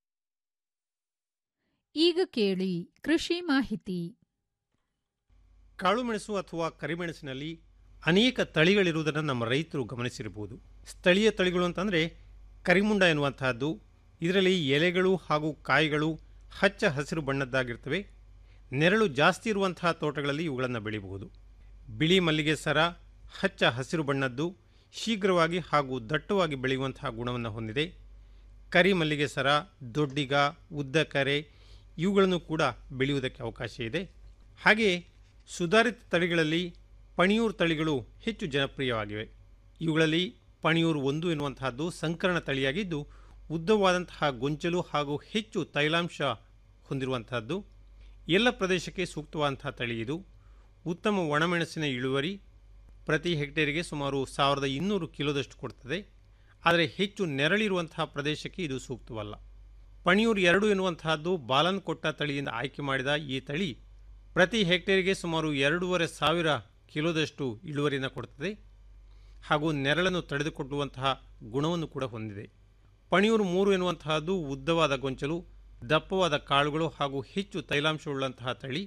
ಈಗ ಕೇಳಿ ಕೃಷಿ ಮಾಹಿತಿ ಕಾಳುಮೆಣಸು ಅಥವಾ ಕರಿಮೆಣಸಿನಲ್ಲಿ ಅನೇಕ ತಳಿಗಳಿರುವುದನ್ನು ನಮ್ಮ ರೈತರು ಗಮನಿಸಿರಬಹುದು ಸ್ಥಳೀಯ ತಳಿಗಳು ಅಂತಂದರೆ ಕರಿಮುಂಡ ಎನ್ನುವಂತಹದ್ದು ಇದರಲ್ಲಿ ಎಲೆಗಳು ಹಾಗೂ ಕಾಯಿಗಳು ಹಚ್ಚ ಹಸಿರು ಬಣ್ಣದ್ದಾಗಿರ್ತವೆ ನೆರಳು ಜಾಸ್ತಿ ಇರುವಂತಹ ತೋಟಗಳಲ್ಲಿ ಇವುಗಳನ್ನು ಬೆಳೆಯಬಹುದು ಬಿಳಿ ಮಲ್ಲಿಗೆ ಸರ ಹಚ್ಚ ಹಸಿರು ಬಣ್ಣದ್ದು ಶೀಘ್ರವಾಗಿ ಹಾಗೂ ದಟ್ಟವಾಗಿ ಬೆಳೆಯುವಂತಹ ಗುಣವನ್ನು ಹೊಂದಿದೆ ಕರಿ ಮಲ್ಲಿಗೆ ಸರ ದೊಡ್ಡಿಗ ಉದ್ದ ಕರೆ ಇವುಗಳನ್ನು ಕೂಡ ಬೆಳೆಯುವುದಕ್ಕೆ ಅವಕಾಶ ಇದೆ ಹಾಗೆಯೇ ಸುಧಾರಿತ ತಳಿಗಳಲ್ಲಿ ಪಣಿಯೂರು ತಳಿಗಳು ಹೆಚ್ಚು ಜನಪ್ರಿಯವಾಗಿವೆ ಇವುಗಳಲ್ಲಿ ಪಣಿಯೂರು ಒಂದು ಎನ್ನುವಂತಹದ್ದು ಸಂಕರಣ ತಳಿಯಾಗಿದ್ದು ಉದ್ದವಾದಂತಹ ಗೊಂಚಲು ಹಾಗೂ ಹೆಚ್ಚು ತೈಲಾಂಶ ಹೊಂದಿರುವಂತಹದ್ದು ಎಲ್ಲ ಪ್ರದೇಶಕ್ಕೆ ಸೂಕ್ತವಾದಂತಹ ತಳಿ ಇದು ಉತ್ತಮ ಒಣಮೆಣಸಿನ ಇಳುವರಿ ಪ್ರತಿ ಹೆಕ್ಟೇರಿಗೆ ಸುಮಾರು ಸಾವಿರದ ಇನ್ನೂರು ಕಿಲೋದಷ್ಟು ಕೊಡ್ತದೆ ಆದರೆ ಹೆಚ್ಚು ನೆರಳಿರುವಂತಹ ಪ್ರದೇಶಕ್ಕೆ ಇದು ಸೂಕ್ತವಲ್ಲ ಪಣಿಯೂರು ಎರಡು ಎನ್ನುವಂತಹದ್ದು ಬಾಲನ್ ಕೊಟ್ಟ ತಳಿಯಿಂದ ಆಯ್ಕೆ ಮಾಡಿದ ಈ ತಳಿ ಪ್ರತಿ ಹೆಕ್ಟೇರಿಗೆ ಸುಮಾರು ಎರಡೂವರೆ ಸಾವಿರ ಕಿಲೋದಷ್ಟು ಇಳುವರಿಯನ್ನು ಕೊಡ್ತದೆ ಹಾಗೂ ನೆರಳನ್ನು ತಡೆದುಕೊಳ್ಳುವಂತಹ ಗುಣವನ್ನು ಕೂಡ ಹೊಂದಿದೆ ಪಣಿಯೂರು ಮೂರು ಎನ್ನುವಂತಹದ್ದು ಉದ್ದವಾದ ಗೊಂಚಲು ದಪ್ಪವಾದ ಕಾಳುಗಳು ಹಾಗೂ ಹೆಚ್ಚು ತೈಲಾಂಶವುಳ್ಳಂತಹ ತಳಿ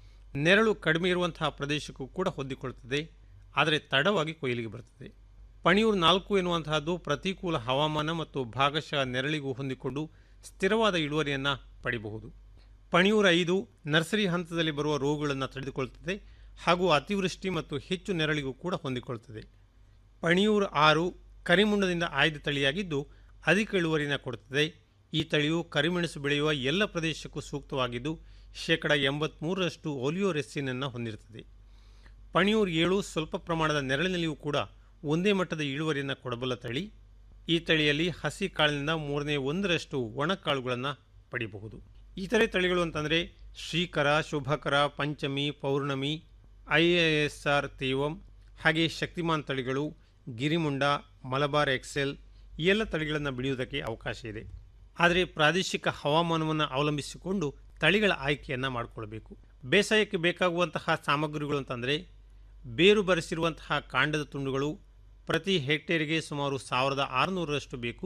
ನೆರಳು ಕಡಿಮೆ ಇರುವಂತಹ ಪ್ರದೇಶಕ್ಕೂ ಕೂಡ ಹೊಂದಿಕೊಳ್ಳುತ್ತದೆ ಆದರೆ ತಡವಾಗಿ ಕೊಯ್ಲಿಗೆ ಬರುತ್ತದೆ ಪಣಿಯೂರು ನಾಲ್ಕು ಎನ್ನುವಂತಹದ್ದು ಪ್ರತಿಕೂಲ ಹವಾಮಾನ ಮತ್ತು ಭಾಗಶಃ ನೆರಳಿಗೂ ಹೊಂದಿಕೊಂಡು ಸ್ಥಿರವಾದ ಇಳುವರಿಯನ್ನು ಪಡೆಯಬಹುದು ಪಣಿಯೂರು ಐದು ನರ್ಸರಿ ಹಂತದಲ್ಲಿ ಬರುವ ರೋಗಗಳನ್ನು ತಡೆದುಕೊಳ್ಳುತ್ತದೆ ಹಾಗೂ ಅತಿವೃಷ್ಟಿ ಮತ್ತು ಹೆಚ್ಚು ನೆರಳಿಗೂ ಕೂಡ ಹೊಂದಿಕೊಳ್ಳುತ್ತದೆ ಪಣಿಯೂರು ಆರು ಕರಿಮುಂಡದಿಂದ ಆಯ್ದ ತಳಿಯಾಗಿದ್ದು ಅಧಿಕ ಇಳುವರಿನ ಕೊಡುತ್ತದೆ ಈ ತಳಿಯು ಕರಿಮೆಣಸು ಬೆಳೆಯುವ ಎಲ್ಲ ಪ್ರದೇಶಕ್ಕೂ ಸೂಕ್ತವಾಗಿದ್ದು ಶೇಕಡ ಎಂಬತ್ಮೂರರಷ್ಟು ಓಲಿಯೋ ರೆಸ್ಸಿನನ್ನು ಹೊಂದಿರುತ್ತದೆ ಪಣಿಯೂರು ಏಳು ಸ್ವಲ್ಪ ಪ್ರಮಾಣದ ನೆರಳಿನಲ್ಲಿಯೂ ಕೂಡ ಒಂದೇ ಮಟ್ಟದ ಇಳುವರಿಯನ್ನು ಕೊಡಬಲ್ಲ ತಳಿ ಈ ತಳಿಯಲ್ಲಿ ಹಸಿ ಕಾಳಿನಿಂದ ಮೂರನೇ ಒಂದರಷ್ಟು ಒಣಕಾಳುಗಳನ್ನು ಪಡೆಯಬಹುದು ಇತರೆ ತಳಿಗಳು ಅಂತಂದರೆ Srikara Shubhakara Panchami Pournami I S R Thevam ಹಾಗೆ ಶಕ್ತಿಮಾನ್ ತಳಿಗಳು ಗಿರಿಮುಂಡ ಮಲಬಾರ್ ಎಕ್ಸೆಲ್ ಈ ಎಲ್ಲ ತಳಿಗಳನ್ನು ಬೆಳೆಯುವುದಕ್ಕೆ ಅವಕಾಶ ಇದೆ ಆದರೆ ಪ್ರಾದೇಶಿಕ ಹವಾಮಾನವನ್ನು ಅವಲಂಬಿಸಿಕೊಂಡು ತಳಿಗಳ ಆಯ್ಕೆಯನ್ನು ಮಾಡಿಕೊಳ್ಬೇಕು ಬೇಸಾಯಕ್ಕೆ ಬೇಕಾಗುವಂತಹ ಸಾಮಗ್ರಿಗಳು ಅಂತಂದರೆ ಬೇರು ಬರೆಸಿರುವಂತಹ ಕಾಂಡದ ತುಂಡುಗಳು ಪ್ರತಿ ಹೆಕ್ಟೇರಿಗೆ ಸುಮಾರು ಸಾವಿರದ ಆರುನೂರರಷ್ಟು ಬೇಕು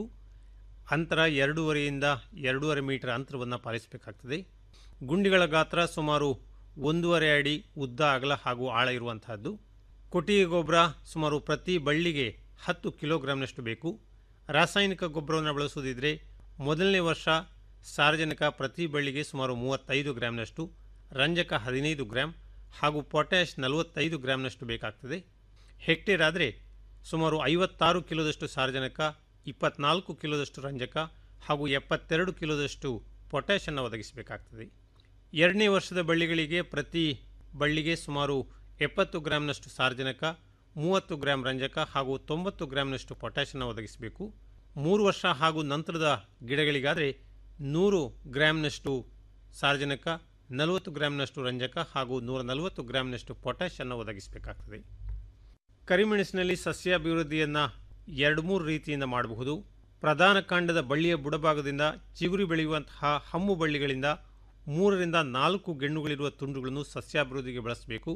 ಅಂತರ ಎರಡೂವರೆಯಿಂದ ಎರಡೂವರೆ ಮೀಟರ್ ಅಂತರವನ್ನು ಪಾಲಿಸಬೇಕಾಗ್ತದೆ ಗುಂಡಿಗಳ ಗಾತ್ರ ಸುಮಾರು ಒಂದೂವರೆ ಅಡಿ ಉದ್ದ ಅಗಲ ಹಾಗೂ ಆಳ ಇರುವಂತಹದ್ದು ಕೊಟ್ಟಿಗೆ ಗೊಬ್ಬರ ಸುಮಾರು ಪ್ರತಿ ಬಳ್ಳಿಗೆ ಹತ್ತು ಕಿಲೋಗ್ರಾಂನಷ್ಟು ಬೇಕು ರಾಸಾಯನಿಕ ಗೊಬ್ಬರವನ್ನು ಬಳಸುವುದಿದ್ರೆ ಮೊದಲನೇ ವರ್ಷ ಸಾರ್ವಜನಿಕ ಪ್ರತಿ ಬಳ್ಳಿಗೆ ಸುಮಾರು ಮೂವತ್ತೈದು ಗ್ರಾಂನಷ್ಟು ರಂಜಕ ಹದಿನೈದು ಗ್ರಾಂ ಹಾಗೂ ಪೊಟ್ಯಾಷ್ ನಲವತ್ತೈದು ಗ್ರಾಂನಷ್ಟು ಬೇಕಾಗ್ತದೆ ಹೆಕ್ಟೇರ್ ಆದರೆ ಸುಮಾರು ಐವತ್ತಾರು ಕಿಲೋದಷ್ಟು ಸಾರ್ವಜನಿಕ ಇಪ್ಪತ್ನಾಲ್ಕು ಕಿಲೋದಷ್ಟು ರಂಜಕ ಹಾಗೂ ಎಪ್ಪತ್ತೆರಡು ಕಿಲೋದಷ್ಟು ಪೊಟ್ಯಾಷನ್ನು ಒದಗಿಸಬೇಕಾಗ್ತದೆ ಎರಡನೇ ವರ್ಷದ ಬಳ್ಳಿಗಳಿಗೆ ಪ್ರತಿ ಬಳ್ಳಿಗೆ ಸುಮಾರು ಎಪ್ಪತ್ತು ಗ್ರಾಂನಷ್ಟು ಸಾರ್ವಜನಿಕ ಮೂವತ್ತು ಗ್ರಾಂ ರಂಜಕ ಹಾಗೂ ತೊಂಬತ್ತು ಗ್ರಾಂನಷ್ಟು ಪೊಟ್ಯಾಷನ್ನು ಒದಗಿಸಬೇಕು ಮೂರು ವರ್ಷ ಹಾಗೂ ನಂತರದ ಗಿಡಗಳಿಗಾದರೆ ನೂರು ಗ್ರಾಂನಷ್ಟು ಸಾರ್ವಜನಿಕ ನಲವತ್ತು ಗ್ರಾಂನಷ್ಟು ರಂಜಕ ಹಾಗೂ ನೂರ ನಲವತ್ತು ಗ್ರಾಂನಷ್ಟು ಪೊಟ್ಯಾಷನ್ನು ಒದಗಿಸಬೇಕಾಗ್ತದೆ ಕರಿಮೆಣಸಿನಲ್ಲಿ ಸಸ್ಯಾಭಿವೃದ್ಧಿಯನ್ನು ಎರಡು ಮೂರು ರೀತಿಯಿಂದ ಮಾಡಬಹುದು ಪ್ರಧಾನ ಕಾಂಡದ ಬಳ್ಳಿಯ ಬುಡಭಾಗದಿಂದ ಚಿಗುರಿ ಬೆಳೆಯುವಂತಹ ಹಮ್ಮು ಬಳ್ಳಿಗಳಿಂದ ಮೂರರಿಂದ ನಾಲ್ಕು ಗೆಣ್ಣುಗಳಿರುವ ತುಂಡುಗಳನ್ನು ಸಸ್ಯಾಭಿವೃದ್ಧಿಗೆ ಬಳಸಬೇಕು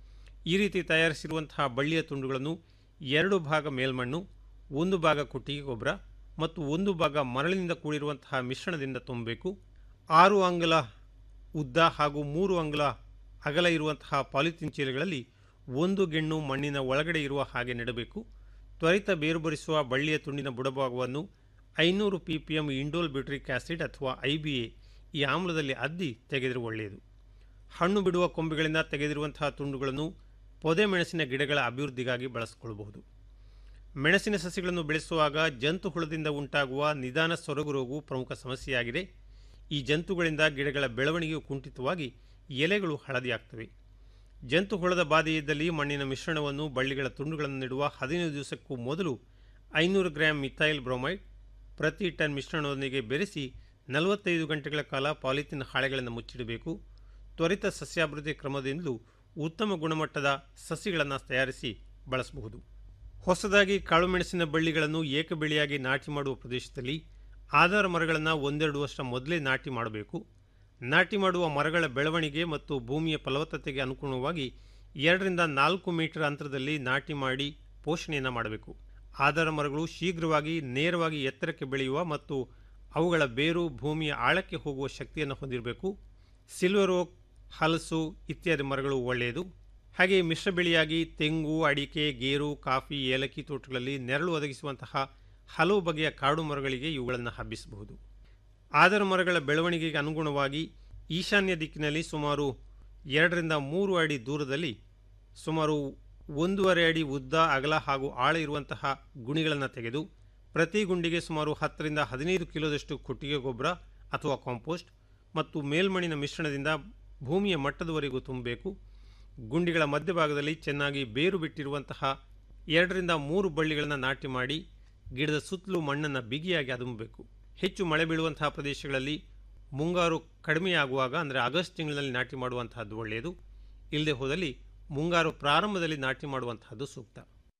ಈ ರೀತಿ ತಯಾರಿಸಿರುವಂತಹ ಬಳ್ಳಿಯ ತುಂಡುಗಳನ್ನು ಎರಡು ಭಾಗ ಮೇಲ್ಮಣ್ಣು ಒಂದು ಭಾಗ ಕೊಟ್ಟಿಗೆ ಗೊಬ್ಬರ ಮತ್ತು ಒಂದು ಭಾಗ ಮರಳಿನಿಂದ ಕೂಡಿರುವಂತಹ ಮಿಶ್ರಣದಿಂದ ತುಂಬಬೇಕು ಆರು ಅಂಗುಲ ಉದ್ದ ಹಾಗೂ ಮೂರು ಅಂಗುಲ ಅಗಲ ಇರುವಂತಹ ಪಾಲಿಥಿನ್ ಚೀಲಗಳಲ್ಲಿ ಒಂದು ಗೆಣ್ಣು ಮಣ್ಣಿನ ಒಳಗಡೆ ಇರುವ ಹಾಗೆ ನೆಡಬೇಕು ತ್ವರಿತ ಬೇರುಬರಿಸುವ ಬಳ್ಳಿಯ ತುಂಡಿನ ಬುಡಭಾಗವನ್ನು ಐನೂರು P P M indole butyric acid ಅಥವಾ ಐ ಬಿ ಎ ಈ ಆಮ್ಲದಲ್ಲಿ ಅದ್ದಿ ತೆಗೆದರೆ ಒಳ್ಳೆಯದು ಹಣ್ಣು ಬಿಡುವ ಕೊಂಬೆಗಳಿಂದ ತೆಗೆದಿರುವಂತಹ ತುಂಡುಗಳನ್ನು ಪೊದೆ ಮೆಣಸಿನ ಗಿಡಗಳ ಅಭಿವೃದ್ಧಿಗಾಗಿ ಬಳಸಿಕೊಳ್ಳಬಹುದು ಮೆಣಸಿನ ಸಸಿಗಳನ್ನು ಬೆಳೆಸುವಾಗ ಜಂತು ಹುಳದಿಂದ ಉಂಟಾಗುವ ನಿಧಾನ ಸೊರಗು ರೋಗವು ಪ್ರಮುಖ ಸಮಸ್ಯೆಯಾಗಿದೆ ಈ ಜಂತುಗಳಿಂದ ಗಿಡಗಳ ಬೆಳವಣಿಗೆಯು ಕುಂಠಿತವಾಗಿ ಎಲೆಗಳು ಹಳದಿಯಾಗ್ತವೆ ಜಂತು ಹುಳದ ಬಾಧೆಯಿದ್ದಲ್ಲಿ ಮಣ್ಣಿನ ಮಿಶ್ರಣವನ್ನು ಬಳ್ಳಿಗಳ ತುಂಡುಗಳನ್ನು ನೆಡುವ ಹದಿನೈದು ದಿವಸಕ್ಕೂ ಮೊದಲು ಐನೂರು ಗ್ರಾಂ ಮಿಥೈಲ್ ಬ್ರೋಮೈಡ್ ಪ್ರತಿ ಟನ್ ಮಿಶ್ರಣದೊಂದಿಗೆ ಬೆರೆಸಿ ನಲವತ್ತೈದು ಗಂಟೆಗಳ ಕಾಲ ಪಾಲಿಥಿನ್ ಹಾಳೆಗಳನ್ನು ಮುಚ್ಚಿಡಬೇಕು ತ್ವರಿತ ಸಸ್ಯಾಭಿವೃದ್ಧಿ ಕ್ರಮದಿಂದಲೂ ಉತ್ತಮ ಗುಣಮಟ್ಟದ ಸಸಿಗಳನ್ನು ತಯಾರಿಸಿ ಬಳಸಬಹುದು ಹೊಸದಾಗಿ ಕಾಳುಮೆಣಸಿನ ಬಳ್ಳಿಗಳನ್ನು ಏಕಬೆಳೆಯಾಗಿ ನಾಟಿ ಮಾಡುವ ಪ್ರದೇಶದಲ್ಲಿ ಆಧಾರ ಮರಗಳನ್ನು ಒಂದೆರಡು ವರ್ಷ ಮೊದಲೇ ನಾಟಿ ಮಾಡಬೇಕು ನಾಟಿ ಮಾಡುವ ಮರಗಳ ಬೆಳವಣಿಗೆ ಮತ್ತು ಭೂಮಿಯ ಫಲವತ್ತತೆಗೆ ಅನುಗುಣವಾಗಿ ಎರಡರಿಂದ ನಾಲ್ಕು ಮೀಟರ್ ಅಂತರದಲ್ಲಿ ನಾಟಿ ಮಾಡಿ ಪೋಷಣೆಯನ್ನು ಮಾಡಬೇಕು ಆಧಾರ ಮರಗಳು ಶೀಘ್ರವಾಗಿ ನೇರವಾಗಿ ಎತ್ತರಕ್ಕೆ ಬೆಳೆಯುವ ಮತ್ತು ಅವುಗಳ ಬೇರು ಭೂಮಿಯ ಆಳಕ್ಕೆ ಹೋಗುವ ಶಕ್ತಿಯನ್ನು ಹೊಂದಿರಬೇಕು ಸಿಲ್ವರ್ ಓಕ್ ಹಲಸು ಇತ್ಯಾದಿ ಮರಗಳು ಒಳ್ಳೆಯದು ಹಾಗೆ ಮಿಶ್ರ ಬೆಳೆಯಾಗಿ ತೆಂಗು ಅಡಿಕೆ ಗೇರು ಕಾಫಿ ಏಲಕ್ಕಿ ತೋಟಗಳಲ್ಲಿ ನೆರಳು ಒದಗಿಸುವಂತಹ ಹಲವು ಬಗೆಯ ಕಾಡು ಮರಗಳಿಗೆ ಇವುಗಳನ್ನು ಹಬ್ಬಿಸಬಹುದು ಆಧಾರ ಮರಗಳ ಬೆಳವಣಿಗೆಗೆ ಅನುಗುಣವಾಗಿ ಈಶಾನ್ಯ ದಿಕ್ಕಿನಲ್ಲಿ ಸುಮಾರು ಎರಡರಿಂದ ಮೂರು ಅಡಿ ದೂರದಲ್ಲಿ ಸುಮಾರು ಒಂದೂವರೆ ಅಡಿ ಉದ್ದ ಅಗಲ ಹಾಗೂ ಆಳ ಇರುವಂತಹ ಗುಣಿಗಳನ್ನು ತೆಗೆದು ಪ್ರತಿ ಗುಂಡಿಗೆ ಸುಮಾರು ಹತ್ತರಿಂದ ಹದಿನೈದು ಕಿಲೋದಷ್ಟು ಕೊಟ್ಟಿಗೆ ಗೊಬ್ಬರ ಅಥವಾ ಕಾಂಪೋಸ್ಟ್ ಮತ್ತು ಮೇಲ್ಮಣ್ಣಿನ ಮಿಶ್ರಣದಿಂದ ಭೂಮಿಯ ಮಟ್ಟದವರೆಗೂ ತುಂಬಬೇಕು ಗುಂಡಿಗಳ ಮಧ್ಯಭಾಗದಲ್ಲಿ ಚೆನ್ನಾಗಿ ಬೇರು ಬಿಟ್ಟಿರುವಂತಹ ಎರಡರಿಂದ ಮೂರು ಬಳ್ಳಿಗಳನ್ನು ನಾಟಿ ಮಾಡಿ ಗಿಡದ ಸುತ್ತಲೂ ಮಣ್ಣನ್ನು ಬಿಗಿಯಾಗಿ ಅದುಮಬೇಕು ಹೆಚ್ಚು ಮಳೆ ಬೀಳುವಂತಹ ಪ್ರದೇಶಗಳಲ್ಲಿ ಮುಂಗಾರು ಕಡಿಮೆಯಾಗುವಾಗ ಅಂದರೆ ಆಗಸ್ಟ್ ತಿಂಗಳಿನಲ್ಲಿ ನಾಟಿ ಮಾಡುವಂತಹದ್ದು ಒಳ್ಳೆಯದು ಇಲ್ಲದೆ ಹೋದಲ್ಲಿ ಮುಂಗಾರು ಪ್ರಾರಂಭದಲ್ಲಿ ನಾಟಿ ಮಾಡುವಂತಹದ್ದು ಸೂಕ್ತ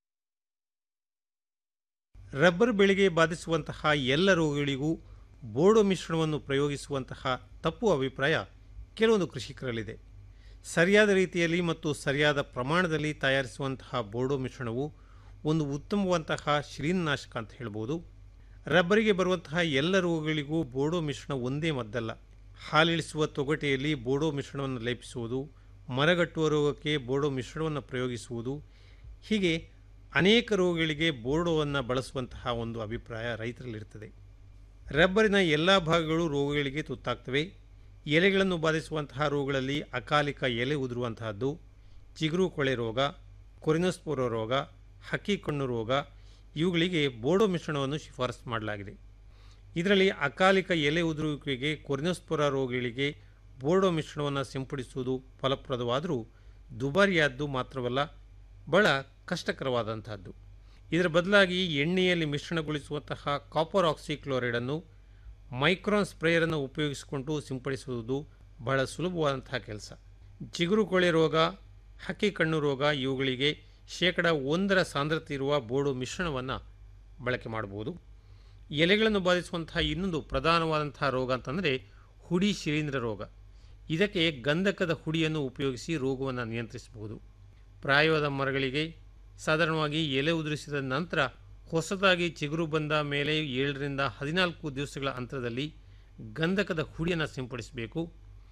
ರಬ್ಬರ್ ಬೆಳೆಗೆ ಬಾಧಿಸುವಂತಹ ಎಲ್ಲ ರೋಗಗಳಿಗೂ ಬೋಡೋ ಮಿಶ್ರಣವನ್ನು ಪ್ರಯೋಗಿಸುವಂತಹ ತಪ್ಪು ಅಭಿಪ್ರಾಯ ಕೆಲವೊಂದು ಕೃಷಿಕರಲ್ಲಿದೆ ಸರಿಯಾದ ರೀತಿಯಲ್ಲಿ ಮತ್ತು ಸರಿಯಾದ ಪ್ರಮಾಣದಲ್ಲಿ ತಯಾರಿಸುವಂತಹ ಬೋಡೋ ಮಿಶ್ರಣವು ಒಂದು ಉತ್ತಮವಂತಹ ಶಿಲೀನಾಶಕ ಅಂತ ಹೇಳ್ಬೋದು ರಬ್ಬರಿಗೆ ಬರುವಂತಹ ಎಲ್ಲ ರೋಗಗಳಿಗೂ ಬೋಡೋ ಮಿಶ್ರಣ ಒಂದೇ ಮದ್ದಲ್ಲ ಹಾಲಿಳಿಸುವ ತೊಗಟೆಯಲ್ಲಿ ಬೋಡೋ ಮಿಶ್ರಣವನ್ನು ಲೇಪಿಸುವುದು ಮರಗಟ್ಟುವ ರೋಗಕ್ಕೆ ಬೋಡೋ ಮಿಶ್ರಣವನ್ನು ಪ್ರಯೋಗಿಸುವುದು ಹೀಗೆ ಅನೇಕ ರೋಗಗಳಿಗೆ ಬೋರ್ಡೋವನ್ನು ಬಳಸುವಂತಹ ಒಂದು ಅಭಿಪ್ರಾಯ ರೈತರಲ್ಲಿರ್ತದೆ ರಬ್ಬರಿನ ಎಲ್ಲ ಭಾಗಗಳು ರೋಗಗಳಿಗೆ ತುತ್ತಾಗ್ತವೆ ಎಲೆಗಳನ್ನು ಬಾಧಿಸುವಂತಹ ರೋಗಗಳಲ್ಲಿ ಅಕಾಲಿಕ ಎಲೆ ಉದುರುವಂತಹದ್ದು ಚಿಗುರು ಕೊಳೆ ರೋಗ ಕೊರಿನೋಸ್ಪೋರೋ ರೋಗ ಹಕ್ಕಿ ಕಣ್ಣು ರೋಗ ಇವುಗಳಿಗೆ ಬೋಡೋ ಮಿಶ್ರಣವನ್ನು ಶಿಫಾರಸು ಮಾಡಲಾಗಿದೆ ಇದರಲ್ಲಿ ಅಕಾಲಿಕ ಎಲೆ ಉದುರುವಿಕೆಗೆ ಕೊರಿನೋಸ್ಪೊರ ರೋಗಗಳಿಗೆ ಬೋರ್ಡೋ ಮಿಶ್ರಣವನ್ನು ಸಿಂಪಡಿಸುವುದು ಫಲಪ್ರದವಾದರೂ ದುಬಾರಿಯಾದ್ದು ಮಾತ್ರವಲ್ಲ ಬಹಳ ಕಷ್ಟಕರವಾದಂತಹದ್ದು ಇದರ ಬದಲಾಗಿ ಎಣ್ಣೆಯಲ್ಲಿ ಮಿಶ್ರಣಗೊಳಿಸುವಂತಹ ಕಾಪರ್ ಆಕ್ಸಿಕ್ಲೋರೈಡನ್ನು ಮೈಕ್ರಾನ್ ಸ್ಪ್ರೇಯರನ್ನು ಉಪಯೋಗಿಸಿಕೊಂಡು ಸಿಂಪಡಿಸುವುದು ಬಹಳ ಸುಲಭವಾದಂತಹ ಕೆಲಸ ಚಿಗುರು ಕೊಳೆ ರೋಗ ಹಕ್ಕಿ ಕಣ್ಣು ರೋಗ ಇವುಗಳಿಗೆ ಶೇಕಡ ಒಂದರ ಸಾಂದ್ರತೆ ಇರುವ ಬೋಡು ಮಿಶ್ರಣವನ್ನು ಬಳಕೆ ಮಾಡಬಹುದು ಎಲೆಗಳನ್ನು ಬಾಧಿಸುವಂತಹ ಇನ್ನೊಂದು ಪ್ರಧಾನವಾದಂತಹ ರೋಗ ಅಂತಂದರೆ ಹುಡಿ ಶಿಲೀಂಧ್ರ ರೋಗ ಇದಕ್ಕೆ ಗಂಧಕದ ಹುಡಿಯನ್ನು ಉಪಯೋಗಿಸಿ ರೋಗವನ್ನು ನಿಯಂತ್ರಿಸಬಹುದು ಪ್ರಾಯವಾದ ಮರಗಳಿಗೆ ಸಾಧಾರಣವಾಗಿ ಎಲೆ ಉದುರಿಸಿದ ನಂತರ ಹೊಸದಾಗಿ ಚಿಗುರು ಬಂದ ಮೇಲೆ ಏಳರಿಂದ ಹದಿನಾಲ್ಕು ದಿವಸಗಳ ಅಂತರದಲ್ಲಿ ಗಂಧಕದ ಹುಡಿಯನ್ನು ಸಿಂಪಡಿಸಬೇಕು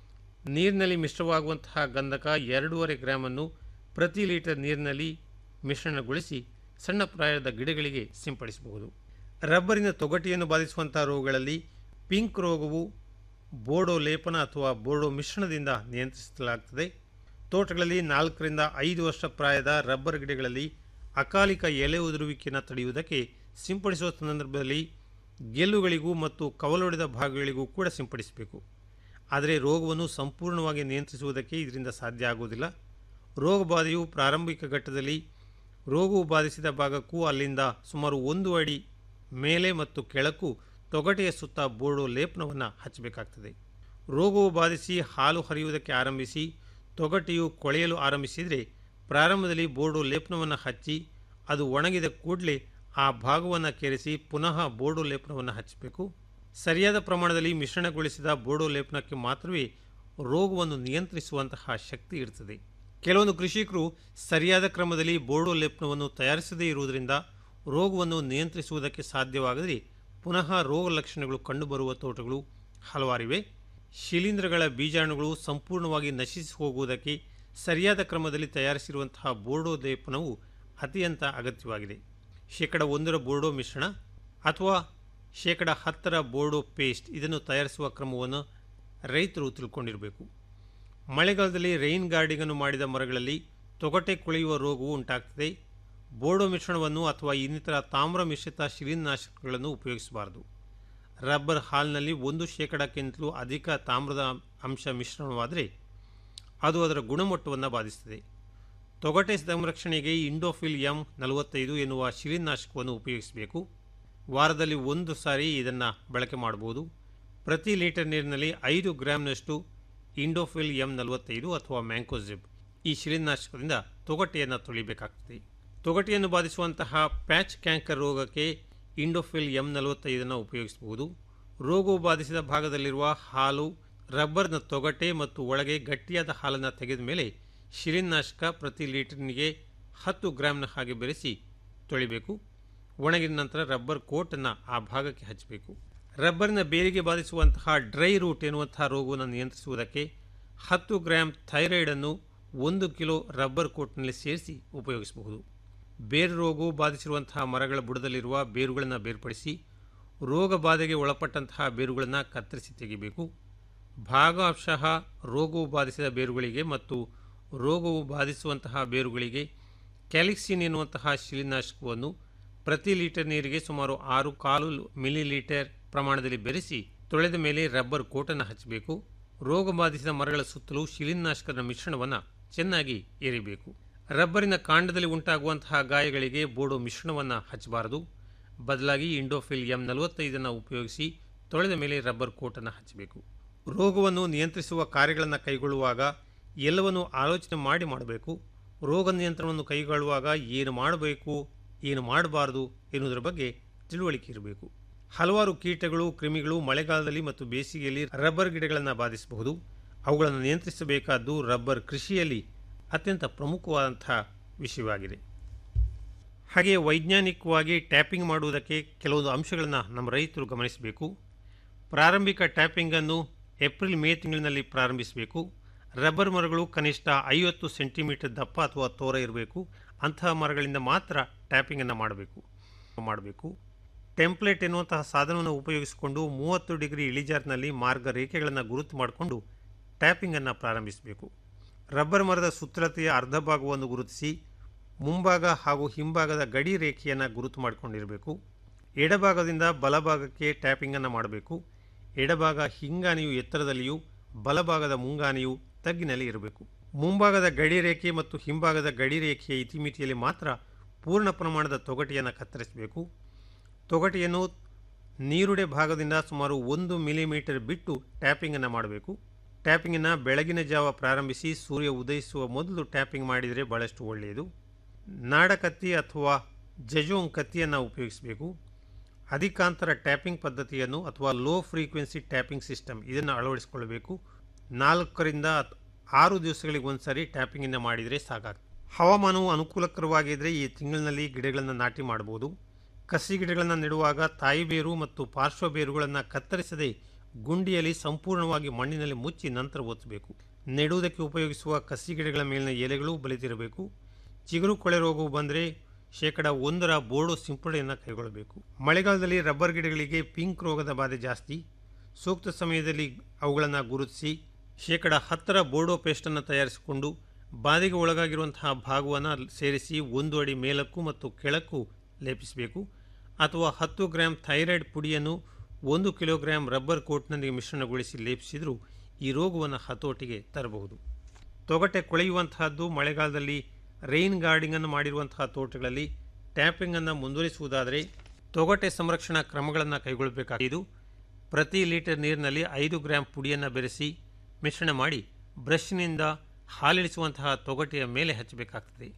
ನೀರಿನಲ್ಲಿ ಮಿಶ್ರವಾಗುವಂತಹ ಗಂಧಕ ಎರಡೂವರೆ ಗ್ರಾಮನ್ನು ಪ್ರತಿ ಲೀಟರ್ ನೀರಿನಲ್ಲಿ ಮಿಶ್ರಣಗೊಳಿಸಿ ಸಣ್ಣ ಪ್ರಾಯದ ಗಿಡಗಳಿಗೆ ಸಿಂಪಡಿಸಬಹುದು ರಬ್ಬರಿನ ತೊಗಟೆಯನ್ನು ಬಾಧಿಸುವಂತಹ ರೋಗಗಳಲ್ಲಿ ಪಿಂಕ್ ರೋಗವು ಬೋರ್ಡೋ ಲೇಪನ ಅಥವಾ ಬೋರ್ಡೋ ಮಿಶ್ರಣದಿಂದ ನಿಯಂತ್ರಿಸಲಾಗುತ್ತದೆ ತೋಟಗಳಲ್ಲಿ ನಾಲ್ಕರಿಂದ ಐದು ವರ್ಷ ಪ್ರಾಯದ ರಬ್ಬರ್ ಗಿಡಗಳಲ್ಲಿ ಅಕಾಲಿಕ ಎಲೆ ಉದುರುವಿಕೆಯನ್ನು ತಡೆಯುವುದಕ್ಕೆ ಸಿಂಪಡಿಸುವ ಸಂದರ್ಭದಲ್ಲಿ ಗೆಲ್ಲುಗಳಿಗೂ ಮತ್ತು ಕವಲೊಡೆದ ಭಾಗಗಳಿಗೂ ಕೂಡ ಸಿಂಪಡಿಸಬೇಕು ಆದರೆ ರೋಗವನ್ನು ಸಂಪೂರ್ಣವಾಗಿ ನಿಯಂತ್ರಿಸುವುದಕ್ಕೆ ಇದರಿಂದ ಸಾಧ್ಯ ಆಗುವುದಿಲ್ಲ ರೋಗಬಾಧೆಯು ಪ್ರಾರಂಭಿಕ ಘಟ್ಟದಲ್ಲಿ ರೋಗವು ಬಾಧಿಸಿದ ಭಾಗಕ್ಕೂ ಅಲ್ಲಿಂದ ಸುಮಾರು ಒಂದು ಅಡಿ ಮೇಲೆ ಮತ್ತು ಕೆಳಕ್ಕೂ ತೊಗಟೆಯ ಸುತ್ತ ಬೋರ್ಡೋ ಲೇಪನವನ್ನು ಹಚ್ಚಬೇಕಾಗ್ತದೆ ರೋಗವು ಬಾಧಿಸಿ ಹಾಲು ಹರಿಯುವುದಕ್ಕೆ ಆರಂಭಿಸಿ ತೊಗಟೆಯು ಕೊಳೆಯಲು ಆರಂಭಿಸಿದರೆ ಪ್ರಾರಂಭದಲ್ಲಿ ಬೋರ್ಡೋ ಲೇಪನವನ್ನು ಹಚ್ಚಿ ಅದು ಒಣಗಿದ ಕೂಡಲೇ ಆ ಭಾಗವನ್ನು ಕೆರೆಸಿ ಪುನಃ ಬೋರ್ಡೋ ಲೇಪನವನ್ನು ಹಚ್ಚಬೇಕು ಸರಿಯಾದ ಪ್ರಮಾಣದಲ್ಲಿ ಮಿಶ್ರಣಗೊಳಿಸಿದ ಬೋರ್ಡೋ ಲೇಪನಕ್ಕೆ ಮಾತ್ರವೇ ರೋಗವನ್ನು ನಿಯಂತ್ರಿಸುವಂತಹ ಶಕ್ತಿ ಇರುತ್ತದೆ ಕೆಲವೊಂದು ಕೃಷಿಕರು ಸರಿಯಾದ ಕ್ರಮದಲ್ಲಿ ಬೋರ್ಡೋ ಲೇಪನವನ್ನು ತಯಾರಿಸದೇ ಇರುವುದರಿಂದ ರೋಗವನ್ನು ನಿಯಂತ್ರಿಸುವುದಕ್ಕೆ ಸಾಧ್ಯವಾಗದೆ ಪುನಃ ರೋಗ ಲಕ್ಷಣಗಳು ಕಂಡುಬರುವ ತೋಟಗಳು ಹಲವಾರಿವೆ ಶಿಲೀಂಧ್ರಗಳ ಬೀಜಾಣುಗಳು ಸಂಪೂರ್ಣವಾಗಿ ನಶಿಸಿ ಹೋಗುವುದಕ್ಕೆ ಸರಿಯಾದ ಕ್ರಮದಲ್ಲಿ ತಯಾರಿಸಿರುವಂತಹ ಬೋರ್ಡೋ ಲೇಪನವು ಅತ್ಯಂತ ಅಗತ್ಯವಾಗಿದೆ ಶೇಕಡ ಒಂದರ ಬೋರ್ಡೋ ಮಿಶ್ರಣ ಅಥವಾ ಶೇಕಡ ಹತ್ತರ ಬೋರ್ಡೋ ಪೇಸ್ಟ್ ಇದನ್ನು ತಯಾರಿಸುವ ಕ್ರಮವನ್ನು ರೈತರು ತಿಳ್ಕೊಂಡಿರಬೇಕು ಮಳೆಗಾಲದಲ್ಲಿ ರೈನ್ ಗಾರ್ಡಿಂಗನ್ನು ಮಾಡಿದ ಮರಗಳಲ್ಲಿ ತೊಗಟೆ ಕುಳಿಯುವ ರೋಗವು ಉಂಟಾಗ್ತದೆ ಬೋರ್ಡೋ ಮಿಶ್ರಣವನ್ನು ಅಥವಾ ಇನ್ನಿತರ ತಾಮ್ರ ಮಿಶ್ರಿತ ಶಿಲೀನಾಶಕಗಳನ್ನು ಉಪಯೋಗಿಸಬಾರದು ರಬ್ಬರ್ ಹಾಲ್ನಲ್ಲಿ ಒಂದು ಶೇಕಡಕ್ಕಿಂತಲೂ ಅಧಿಕ ತಾಮ್ರದ ಅಂಶ ಮಿಶ್ರಣವಾದರೆ ಅದು ಅದರ ಗುಣಮಟ್ಟವನ್ನು ಬಾಧಿಸುತ್ತದೆ ತೊಗಟೆ ಸಂರಕ್ಷಣೆಗೆ ಇಂಡೋಫಿಲ್ ಎಂ ನಲವತ್ತೈದು ಎನ್ನುವ ಶಿಲೀನಾಶಕವನ್ನು ಉಪಯೋಗಿಸಬೇಕು ವಾರದಲ್ಲಿ ಒಂದು ಸಾರಿ ಇದನ್ನು ಬಳಕೆ ಮಾಡಬಹುದು ಪ್ರತಿ ಲೀಟರ್ ನೀರಿನಲ್ಲಿ ಐದು ಗ್ರಾಮ್ನಷ್ಟು ಇಂಡೋಫಿಲ್ ಎಂ ನಲವತ್ತೈದು ಅಥವಾ ಮ್ಯಾಂಕೋಜಿಬ್ ಈ ಶಿಲೀನಾಶಕದಿಂದ ತೊಗಟೆಯನ್ನು ತೊಳಿಬೇಕಾಗ್ತದೆ ತೊಗಟೆಯನ್ನು ಬಾಧಿಸುವಂತಹ ಪ್ಯಾಚ್ ಕ್ಯಾಂಕರ್ ರೋಗಕ್ಕೆ ಇಂಡೋಫಿಲ್ ಎಂ ನಲವತ್ತೈದನ್ನು ಉಪಯೋಗಿಸಬಹುದು ರೋಗವು ಬಾಧಿಸಿದ ಭಾಗದಲ್ಲಿರುವ ಹಾಲು ರಬ್ಬರ್ನ ತೊಗಟೆ ಮತ್ತು ಒಳಗೆ ಗಟ್ಟಿಯಾದ ಹಾಲನ್ನು ತೆಗೆದ ಮೇಲೆ ಶಿಲೀನಾಶಕ ಪ್ರತಿ ಲೀಟರ್ನಿಗೆ ಹತ್ತು ಗ್ರಾಮ್ನ ಹಾಗೆ ಬೆರೆಸಿ ತೊಳಿಬೇಕು ಒಣಗಿದ ನಂತರ ರಬ್ಬರ್ ಕೋಟನ್ನು ಆ ಭಾಗಕ್ಕೆ ಹಚ್ಚಬೇಕು ರಬ್ಬರ್ನ ಬೇರಿಗೆ ಬಾಧಿಸುವಂತಹ ಡ್ರೈ ರೂಟ್ ಎನ್ನುವಂತಹ ರೋಗವನ್ನು ನಿಯಂತ್ರಿಸುವುದಕ್ಕೆ ಹತ್ತು ಗ್ರಾಂ ಥೈರಾಯ್ಡನ್ನು ಒಂದು ಕಿಲೋ ರಬ್ಬರ್ ಕೋಟ್ನಲ್ಲಿ ಸೇರಿಸಿ ಉಪಯೋಗಿಸಬಹುದು ಬೇರು ರೋಗವು ಬಾಧಿಸಿರುವಂತಹ ಮರಗಳ ಬುಡದಲ್ಲಿರುವ ಬೇರುಗಳನ್ನು ಬೇರ್ಪಡಿಸಿ ರೋಗ ಬಾಧೆಗೆ ಒಳಪಟ್ಟಂತಹ ಬೇರುಗಳನ್ನು ಕತ್ತರಿಸಿ ತೆಗೆಯಬೇಕು ಭಾಗಶಃ ರೋಗವು ಬಾಧಿಸಿದ ಬೇರುಗಳಿಗೆ ಮತ್ತು ರೋಗವು ಬಾಧಿಸುವಂತಹ ಬೇರುಗಳಿಗೆ ಕ್ಯಾಲಿಕ್ಸಿನ್ ಎನ್ನುವಂತಹ ಶಿಲೀನಾಶಕವನ್ನು ಪ್ರತಿ ಲೀಟರ್ ನೀರಿಗೆ ಸುಮಾರು ಆರು ಕಾಲು ಮಿಲಿ ಲೀಟರ್ ಪ್ರಮಾಣದಲ್ಲಿ ಬೆರೆಸಿ ತೊಳೆದ ಮೇಲೆ ರಬ್ಬರ್ ಕೋಟನ್ನು ಹಚ್ಚಬೇಕು ರೋಗ ಬಾಧಿಸಿದ ಮರಗಳ ಸುತ್ತಲೂ ಶಿಲೀನಾಶಕದ ಮಿಶ್ರಣವನ್ನು ಚೆನ್ನಾಗಿ ಎರಿಬೇಕು ರಬ್ಬರಿನ ಕಾಂಡದಲ್ಲಿ ಉಂಟಾಗುವಂತಹ ಗಾಯಗಳಿಗೆ ಬೋಡೋ ಮಿಶ್ರಣವನ್ನು ಹಚ್ಚಬಾರದು ಬದಲಾಗಿ ಇಂಡೋಫಿಲ್ ಎಂ ನಲವತ್ತೈದನ್ನು ಉಪಯೋಗಿಸಿ ತೊಳೆದ ಮೇಲೆ ರಬ್ಬರ್ ಕೋಟನ್ನು ಹಚ್ಚಬೇಕು ರೋಗವನ್ನು ನಿಯಂತ್ರಿಸುವ ಕಾರ್ಯಗಳನ್ನು ಕೈಗೊಳ್ಳುವಾಗ ಎಲ್ಲವನ್ನು ಆಲೋಚನೆ ಮಾಡಿ ಮಾಡಬೇಕು ರೋಗ ನಿಯಂತ್ರಣವನ್ನು ಕೈಗೊಳ್ಳುವಾಗ ಏನು ಮಾಡಬೇಕು ಏನು ಮಾಡಬಾರದು ಎನ್ನುವುದರ ಬಗ್ಗೆ ತಿಳುವಳಿಕೆ ಇರಬೇಕು ಹಲವಾರು ಕೀಟಗಳು ಕ್ರಿಮಿಗಳು ಮಳೆಗಾಲದಲ್ಲಿ ಮತ್ತು ಬೇಸಿಗೆಯಲ್ಲಿ ರಬ್ಬರ್ ಗಿಡಗಳನ್ನು ಬಾಧಿಸಬಹುದು ಅವುಗಳನ್ನು ನಿಯಂತ್ರಿಸಬೇಕಾದ್ದು ರಬ್ಬರ್ ಕೃಷಿಯಲ್ಲಿ ಅತ್ಯಂತ ಪ್ರಮುಖವಾದಂತಹ ವಿಷಯವಾಗಿದೆ ಹಾಗೆ ವೈಜ್ಞಾನಿಕವಾಗಿ ಟ್ಯಾಪಿಂಗ್ ಮಾಡುವುದಕ್ಕೆ ಕೆಲವೊಂದು ಅಂಶಗಳನ್ನು ನಮ್ಮ ರೈತರು ಗಮನಿಸಬೇಕು ಪ್ರಾರಂಭಿಕ ಟ್ಯಾಪಿಂಗನ್ನು ಏಪ್ರಿಲ್ ಮೇ ತಿಂಗಳಿನಲ್ಲಿ ಪ್ರಾರಂಭಿಸಬೇಕು ರಬ್ಬರ್ ಮರಗಳು ಕನಿಷ್ಠ ಐವತ್ತು ಸೆಂಟಿಮೀಟರ್ ದಪ್ಪ ಅಥವಾ ತೋರ ಇರಬೇಕು ಅಂತಹ ಮರಗಳಿಂದ ಮಾತ್ರ ಟ್ಯಾಪಿಂಗನ್ನು ಮಾಡಬೇಕು ಮಾಡಬೇಕು ಟೆಂಪ್ಲೇಟ್ ಎನ್ನುವಂತಹ ಸಾಧನವನ್ನು ಉಪಯೋಗಿಸಿಕೊಂಡು ಮೂವತ್ತು ಡಿಗ್ರಿ ಇಳಿಜಾರಿನಲ್ಲಿ ಮಾರ್ಗ ರೇಖೆಗಳನ್ನು ಗುರುತು ಮಾಡಿಕೊಂಡು ಟ್ಯಾಪಿಂಗನ್ನು ಪ್ರಾರಂಭಿಸಬೇಕು ರಬ್ಬರ್ ಮರದ ಸುತ್ತಳತೆಯ ಅರ್ಧ ಭಾಗವನ್ನು ಗುರುತಿಸಿ ಮುಂಭಾಗ ಹಾಗೂ ಹಿಂಭಾಗದ ಗಡಿ ರೇಖೆಯನ್ನು ಗುರುತು ಮಾಡಿಕೊಂಡಿರಬೇಕು ಎಡಭಾಗದಿಂದ ಬಲಭಾಗಕ್ಕೆ ಟ್ಯಾಪಿಂಗನ್ನು ಮಾಡಬೇಕು ಎಡಭಾಗ ಹಿಂಗಾನಿಯು ಎತ್ತರದಲ್ಲಿಯೂ ಬಲಭಾಗದ ಮುಂಗಾನಿಯು ತಗ್ಗಿನಲ್ಲಿ ಇರಬೇಕು ಮುಂಭಾಗದ ಗಡಿ ರೇಖೆ ಮತ್ತು ಹಿಂಭಾಗದ ಗಡಿ ರೇಖೆಯ ಇತಿಮಿತಿಯಲ್ಲಿ ಮಾತ್ರ ಪೂರ್ಣ ಪ್ರಮಾಣದ ತೊಗಟೆಯನ್ನು ಕತ್ತರಿಸಬೇಕು ತೊಗಟೆಯನ್ನು ನೀರುಡೆ ಭಾಗದಿಂದ ಸುಮಾರು ಒಂದು ಮಿಲಿಮೀಟರ್ ಬಿಟ್ಟು ಟ್ಯಾಪಿಂಗನ್ನು ಮಾಡಬೇಕು ಟ್ಯಾಪಿಂಗನ್ನು ಬೆಳಗಿನ ಜಾವ ಪ್ರಾರಂಭಿಸಿ ಸೂರ್ಯ ಉದಯಿಸುವ ಮೊದಲು ಟ್ಯಾಪಿಂಗ್ ಮಾಡಿದರೆ ಬಹಳಷ್ಟು ಒಳ್ಳೆಯದು ನಾಡಕತ್ತಿ ಅಥವಾ ಜಜೋಂಗ್ ಕತ್ತಿಯನ್ನು ಉಪಯೋಗಿಸಬೇಕು ಅಧಿಕಾಂತರ ಟ್ಯಾಪಿಂಗ್ ಪದ್ಧತಿಯನ್ನು ಅಥವಾ ಲೋ ಫ್ರೀಕ್ವೆನ್ಸಿ ಟ್ಯಾಪಿಂಗ್ ಸಿಸ್ಟಮ್ ಇದನ್ನು ಅಳವಡಿಸಿಕೊಳ್ಳಬೇಕು ನಾಲ್ಕರಿಂದ ಆರು ದಿವಸಗಳಿಗೆ ಒಂದ್ಸರಿ ಟ್ಯಾಪಿಂಗನ್ನು ಮಾಡಿದರೆ ಸಾಕಾಗ್ತದೆ ಹವಾಮಾನವು ಅನುಕೂಲಕರವಾಗಿದ್ದರೆ ಈ ತಿಂಗಳಿನಲ್ಲಿ ಗಿಡಗಳನ್ನು ನಾಟಿ ಮಾಡಬಹುದು ಕಸಿ ಗಿಡಗಳನ್ನು ನೆಡುವಾಗ ತಾಯಿ ಬೇರು ಮತ್ತು ಪಾರ್ಶ್ವ ಬೇರುಗಳನ್ನು ಕತ್ತರಿಸದೆ ಗುಂಡಿಯಲ್ಲಿ ಸಂಪೂರ್ಣವಾಗಿ ಮಣ್ಣಿನಲ್ಲಿ ಮುಚ್ಚಿ ನಂತರ ಒತ್ತಬೇಕು ನೆಡುವುದಕ್ಕೆ ಉಪಯೋಗಿಸುವ ಕಸಿ ಗಿಡಗಳ ಮೇಲಿನ ಎಲೆಗಳು ಬಲಿತಿರಬೇಕು ಚಿಗುರು ಕೊಳೆ ರೋಗವು ಬಂದರೆ ಶೇಕಡ ಒಂದರ ಬೋರ್ಡೋ ಸಿಂಪಡಣೆಯನ್ನು ಕೈಗೊಳ್ಳಬೇಕು ಮಳೆಗಾಲದಲ್ಲಿ ರಬ್ಬರ್ ಗಿಡಗಳಿಗೆ ಪಿಂಕ್ ರೋಗದ ಬಾಧೆ ಜಾಸ್ತಿ ಸೂಕ್ತ ಸಮಯದಲ್ಲಿ ಅವುಗಳನ್ನು ಗುರುತಿಸಿ ಶೇಕಡ ಹತ್ತರ ಬೋರ್ಡೋ ಪೇಸ್ಟನ್ನು ತಯಾರಿಸಿಕೊಂಡು ಬಾಧೆಗೆ ಒಳಗಾಗಿರುವಂತಹ ಭಾಗವನ್ನು ಸೇರಿಸಿ ಒಂದು ಅಡಿ ಮೇಲಕ್ಕೂ ಮತ್ತು ಕೆಳಕ್ಕೂ ಲೇಪಿಸಬೇಕು ಅಥವಾ ಹತ್ತು ಗ್ರಾಂ ಥೈರಾಯ್ಡ್ ಪುಡಿಯನ್ನು ಒಂದು ಕಿಲೋಗ್ರಾಂ ರಬ್ಬರ್ ಕೋಟ್ನೊಂದಿಗೆ ಮಿಶ್ರಣಗೊಳಿಸಿ ಲೇಪಿಸಿದರೂ ಈ ರೋಗವನ್ನು ಹತೋಟಿಗೆ ತರಬಹುದು ತೊಗಟೆ ಕೊಳೆಯುವಂತಹದ್ದು ಮಳೆಗಾಲದಲ್ಲಿ ರೈನ್ ಗಾರ್ಡಿಂಗನ್ನು ಮಾಡಿರುವಂತಹ ತೋಟಗಳಲ್ಲಿ ಟ್ಯಾಪಿಂಗನ್ನು ಮುಂದುವರಿಸುವುದಾದರೆ ತೊಗಟೆ ಸಂರಕ್ಷಣಾ ಕ್ರಮಗಳನ್ನು ಕೈಗೊಳ್ಳಬೇಕಾಗಿದ್ದು ಪ್ರತಿ ಲೀಟರ್ ನೀರಿನಲ್ಲಿ ಐದು ಗ್ರಾಂ ಪುಡಿಯನ್ನು ಬೆರೆಸಿ ಮಿಶ್ರಣ ಮಾಡಿ ಬ್ರಷ್ನಿಂದ ಹಾಲಿಳಿಸುವಂತಹ ತೊಗಟೆಯ ಮೇಲೆ ಹಚ್ಚಬೇಕಾಗ್ತದೆ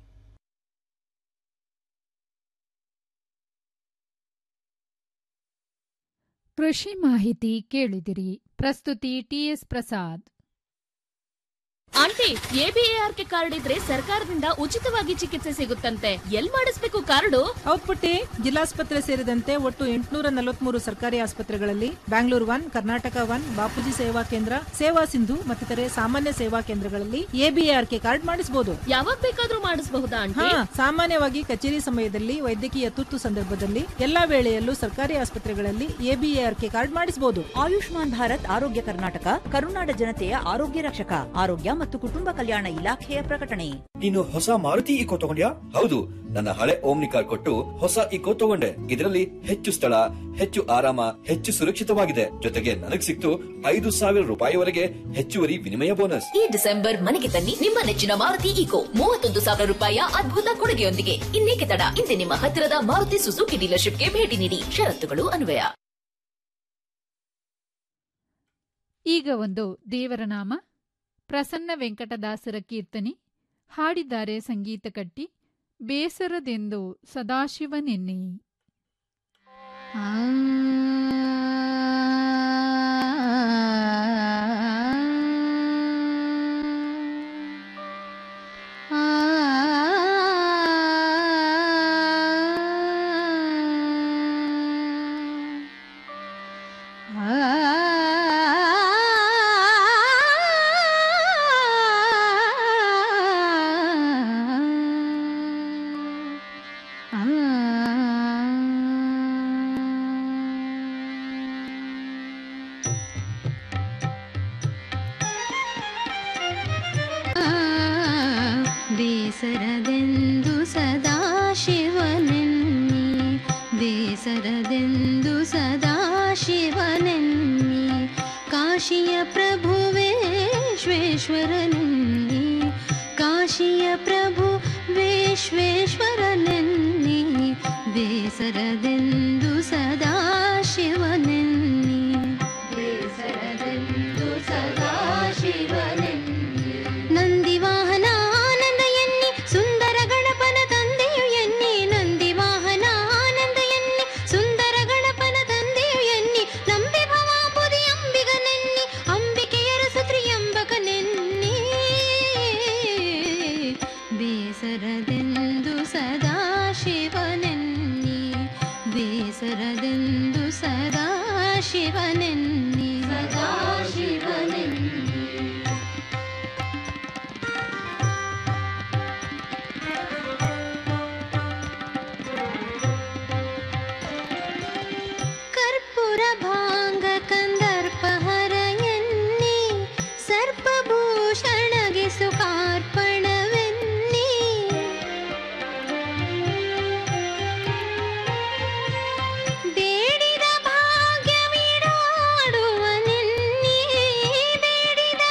ಕೃಷಿ ಮಾಹಿತಿ ಕೇಳಿದಿರಿ ಪ್ರಸ್ತುತಿ T S Prasad auntie A B A R K card ಇದ್ರೆ ಸರ್ಕಾರದಿಂದ ಉಚಿತವಾಗಿ ಚಿಕಿತ್ಸೆ ಸಿಗುತ್ತಂತೆ ಎಲ್ ಮಾಡಿಸ್ಬೇಕು ಕಾರ್ಡು ಹೌದ್ ಪುಟ್ಟಿ ಜಿಲ್ಲಾಸ್ಪತ್ರೆ ಸೇರಿದಂತೆ ಒಟ್ಟು ಎಂಟುನೂರ ನಲವತ್ಮೂರು ಸರ್ಕಾರಿ ಆಸ್ಪತ್ರೆಗಳಲ್ಲಿ ಬ್ಯಾಂಗ್ಳೂರ್ ಒನ್ ಕರ್ನಾಟಕ ಒನ್ ಬಾಪೂಜಿ ಸೇವಾ ಕೇಂದ್ರ ಸೇವಾ ಸಿಂಧು ಮತ್ತಿತರೆ ಸಾಮಾನ್ಯ ಸೇವಾ ಕೇಂದ್ರಗಳಲ್ಲಿ ಎಬಿಎಆರ್ಕೆ ಕಾರ್ಡ್ ಮಾಡಿಸಬಹುದು ಯಾವಾಗ ಬೇಕಾದ್ರೂ ಮಾಡಿಸಬಹುದಾ ಹಾ ಆಂಟಿ ಸಾಮಾನ್ಯವಾಗಿ ಕಚೇರಿ ಸಮಯದಲ್ಲಿ ವೈದ್ಯಕೀಯ ತುರ್ತು ಸಂದರ್ಭದಲ್ಲಿ ಎಲ್ಲಾ ವೇಳೆಯಲ್ಲೂ ಸರ್ಕಾರಿ ಆಸ್ಪತ್ರೆಗಳಲ್ಲಿ ಎಬಿಎಆರ್ಕೆ ಕಾರ್ಡ್ ಮಾಡಿಸಬಹುದು ಆಯುಷ್ಮಾನ್ ಭಾರತ್ ಆರೋಗ್ಯ ಕರ್ನಾಟಕ ಕರುನಾಡ ಜನತೆಯ ಆರೋಗ್ಯ ರಕ್ಷಕ ಆರೋಗ್ಯ ಮತ್ತು ಕುಟುಂಬ ಕಲ್ಯಾಣ ಇಲಾಖೆಯ ಪ್ರಕಟಣೆ ನೀನು ಹೊಸ ಮಾರುತಿ ಇಕೋ ತಗೊಂಡ್ಯಾ ಹೌದು ನನ್ನ ಹಳೆ ಓಮ್ನಿ ಕಾರ್ ಕೊಟ್ಟು ಹೊಸ ಇಕೋ ತಗೊಂಡೆ ಇದರಲ್ಲಿ ಹೆಚ್ಚು ಸ್ಥಳ ಹೆಚ್ಚು ಆರಾಮ ಹೆಚ್ಚು ಸುರಕ್ಷಿತವಾಗಿದೆ ಜೊತೆಗೆ ನನಗ್ ಸಿಕ್ತು ಐದು ಸಾವಿರ ರೂಪಾಯಿವರೆಗೆ ಹೆಚ್ಚುವರಿ ವಿನಿಮಯ ಬೋನಸ್ ಈ ಡಿಸೆಂಬರ್ ಮನೆಗೆ ತನ್ನಿ ನಿಮ್ಮ ನೆಚ್ಚಿನ ಮಾರುತಿ ಈಕೋ ಮೂವತ್ತೊಂದು ಸಾವಿರ ರೂಪಾಯಿಯ ಅದ್ಭುತ ಕೊಡುಗೆಯೊಂದಿಗೆ ಇನ್ನೇಕೆ ತಡ ಇಂದೇ ನಿಮ್ಮ ಹತ್ತಿರದ ಮಾರುತಿ ಸುಜುಕಿ ಡೀಲರ್ಶಿಪ್ಗೆ ಭೇಟಿ ನೀಡಿ ಷರತ್ತುಗಳು ಅನ್ವಯ ಈಗ ಒಂದು ದೇವರ ನಾಮ ಪ್ರಸನ್ನ ವೆಂಕಟದಾಸರ ಕೀರ್ತನೆ ಹಾಡಿದ್ದಾರೆ ಸಂಗೀತ ಕಟ್ಟಿ ಬೇಸರದೆಂದು ಸದಾಶಿವನೆನ್ನಿ ಬೇಸರದೆಂದು ಸದಾ ಶಿವನೆನ್ನಿ ಬೇಸರದೆಂದು ಸದಾ ಶಿವನೆನ್ನಿ ಕಾಶಿಯ ಪ್ರಭುವೇ ವಿಶ್ವೇಶ್ವರನೆನ್ನಿ ಕಾಶಿಯ ಪ್ರಭು ವಿಶ್ವೇಶ್ವರನೆನ್ನಿ ಬೇಸರದೆಂದು ಸದಾ ಶಿವನೆನ್ನಿ ಬೇಸರದೆಂದು ಸದಾ ಶಿವನೆನ್ನಿ ನಂದಿ ವಾಹನ ಆನಂದ ಎನ್ನಿ ಸುಂದರ ಗಣಪನ ತಂದೆಯು ಎನ್ನಿ ನಂದಿ ವಾಹನ ಆನಂದ ಎನ್ನಿ ಸುಂದರ ಗಣಪನ ತಂದೆಯು ಎನ್ನಿ ನಂಬಿ ಭವಾಂಬುದಿ ಅಂಬಿಗನೆನ್ನಿ ಅಂಬಿಕೆಯರ ಸುತ್ರಿಯಂಬಕನೆನ್ನಿ ಬೇಸರದೆಂದು ಸದಾ ಶಿವನೆನ್ನಿ ಬೇಸರದೆಂದು ಸದಾ ಶಿವನೆನ್ನಿ ಸದಾ ಶಿವನೆನ್ನಿ ಕರ್ಪೂರ ಭಾಂಗ ಕಂದರ್ಪಹರ ಎನ್ನಿ ಸರ್ಪಭೂಷಣಗೆ ಸುಖಾರ್ಪಣವೆನ್ನಿ ಬೇಡಿದ ಭಾಗ್ಯವಿಡಾಡುವನೆನ್ನಿ ಬೇಡಿದ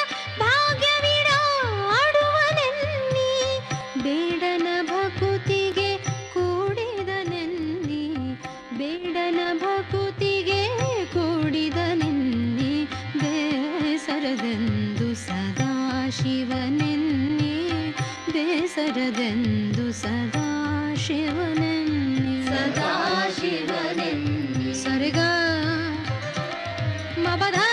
ಭಾಗ್ಯವಿಡಾಡುವನೆನ್ನಿ ಬೇಡನ ಭಕುತಿಗೆ ಕೂಡಿದನೆನ್ನಿ ಬೇಡನ ಭಕುತಿಗೆ ಕೂಡಿದನೆನ್ನಿ ಬೇಸರದೆಂದು ಸದಾ ಶಿವನೆನ್ನಿ ಬೇಸರದೆಂದು ಸದಾ ಶಿವನೆನ್ನಿ ಸದಾ ಶಿವನೆನ್ನಿ ಸರಿಗ ಮಬಧ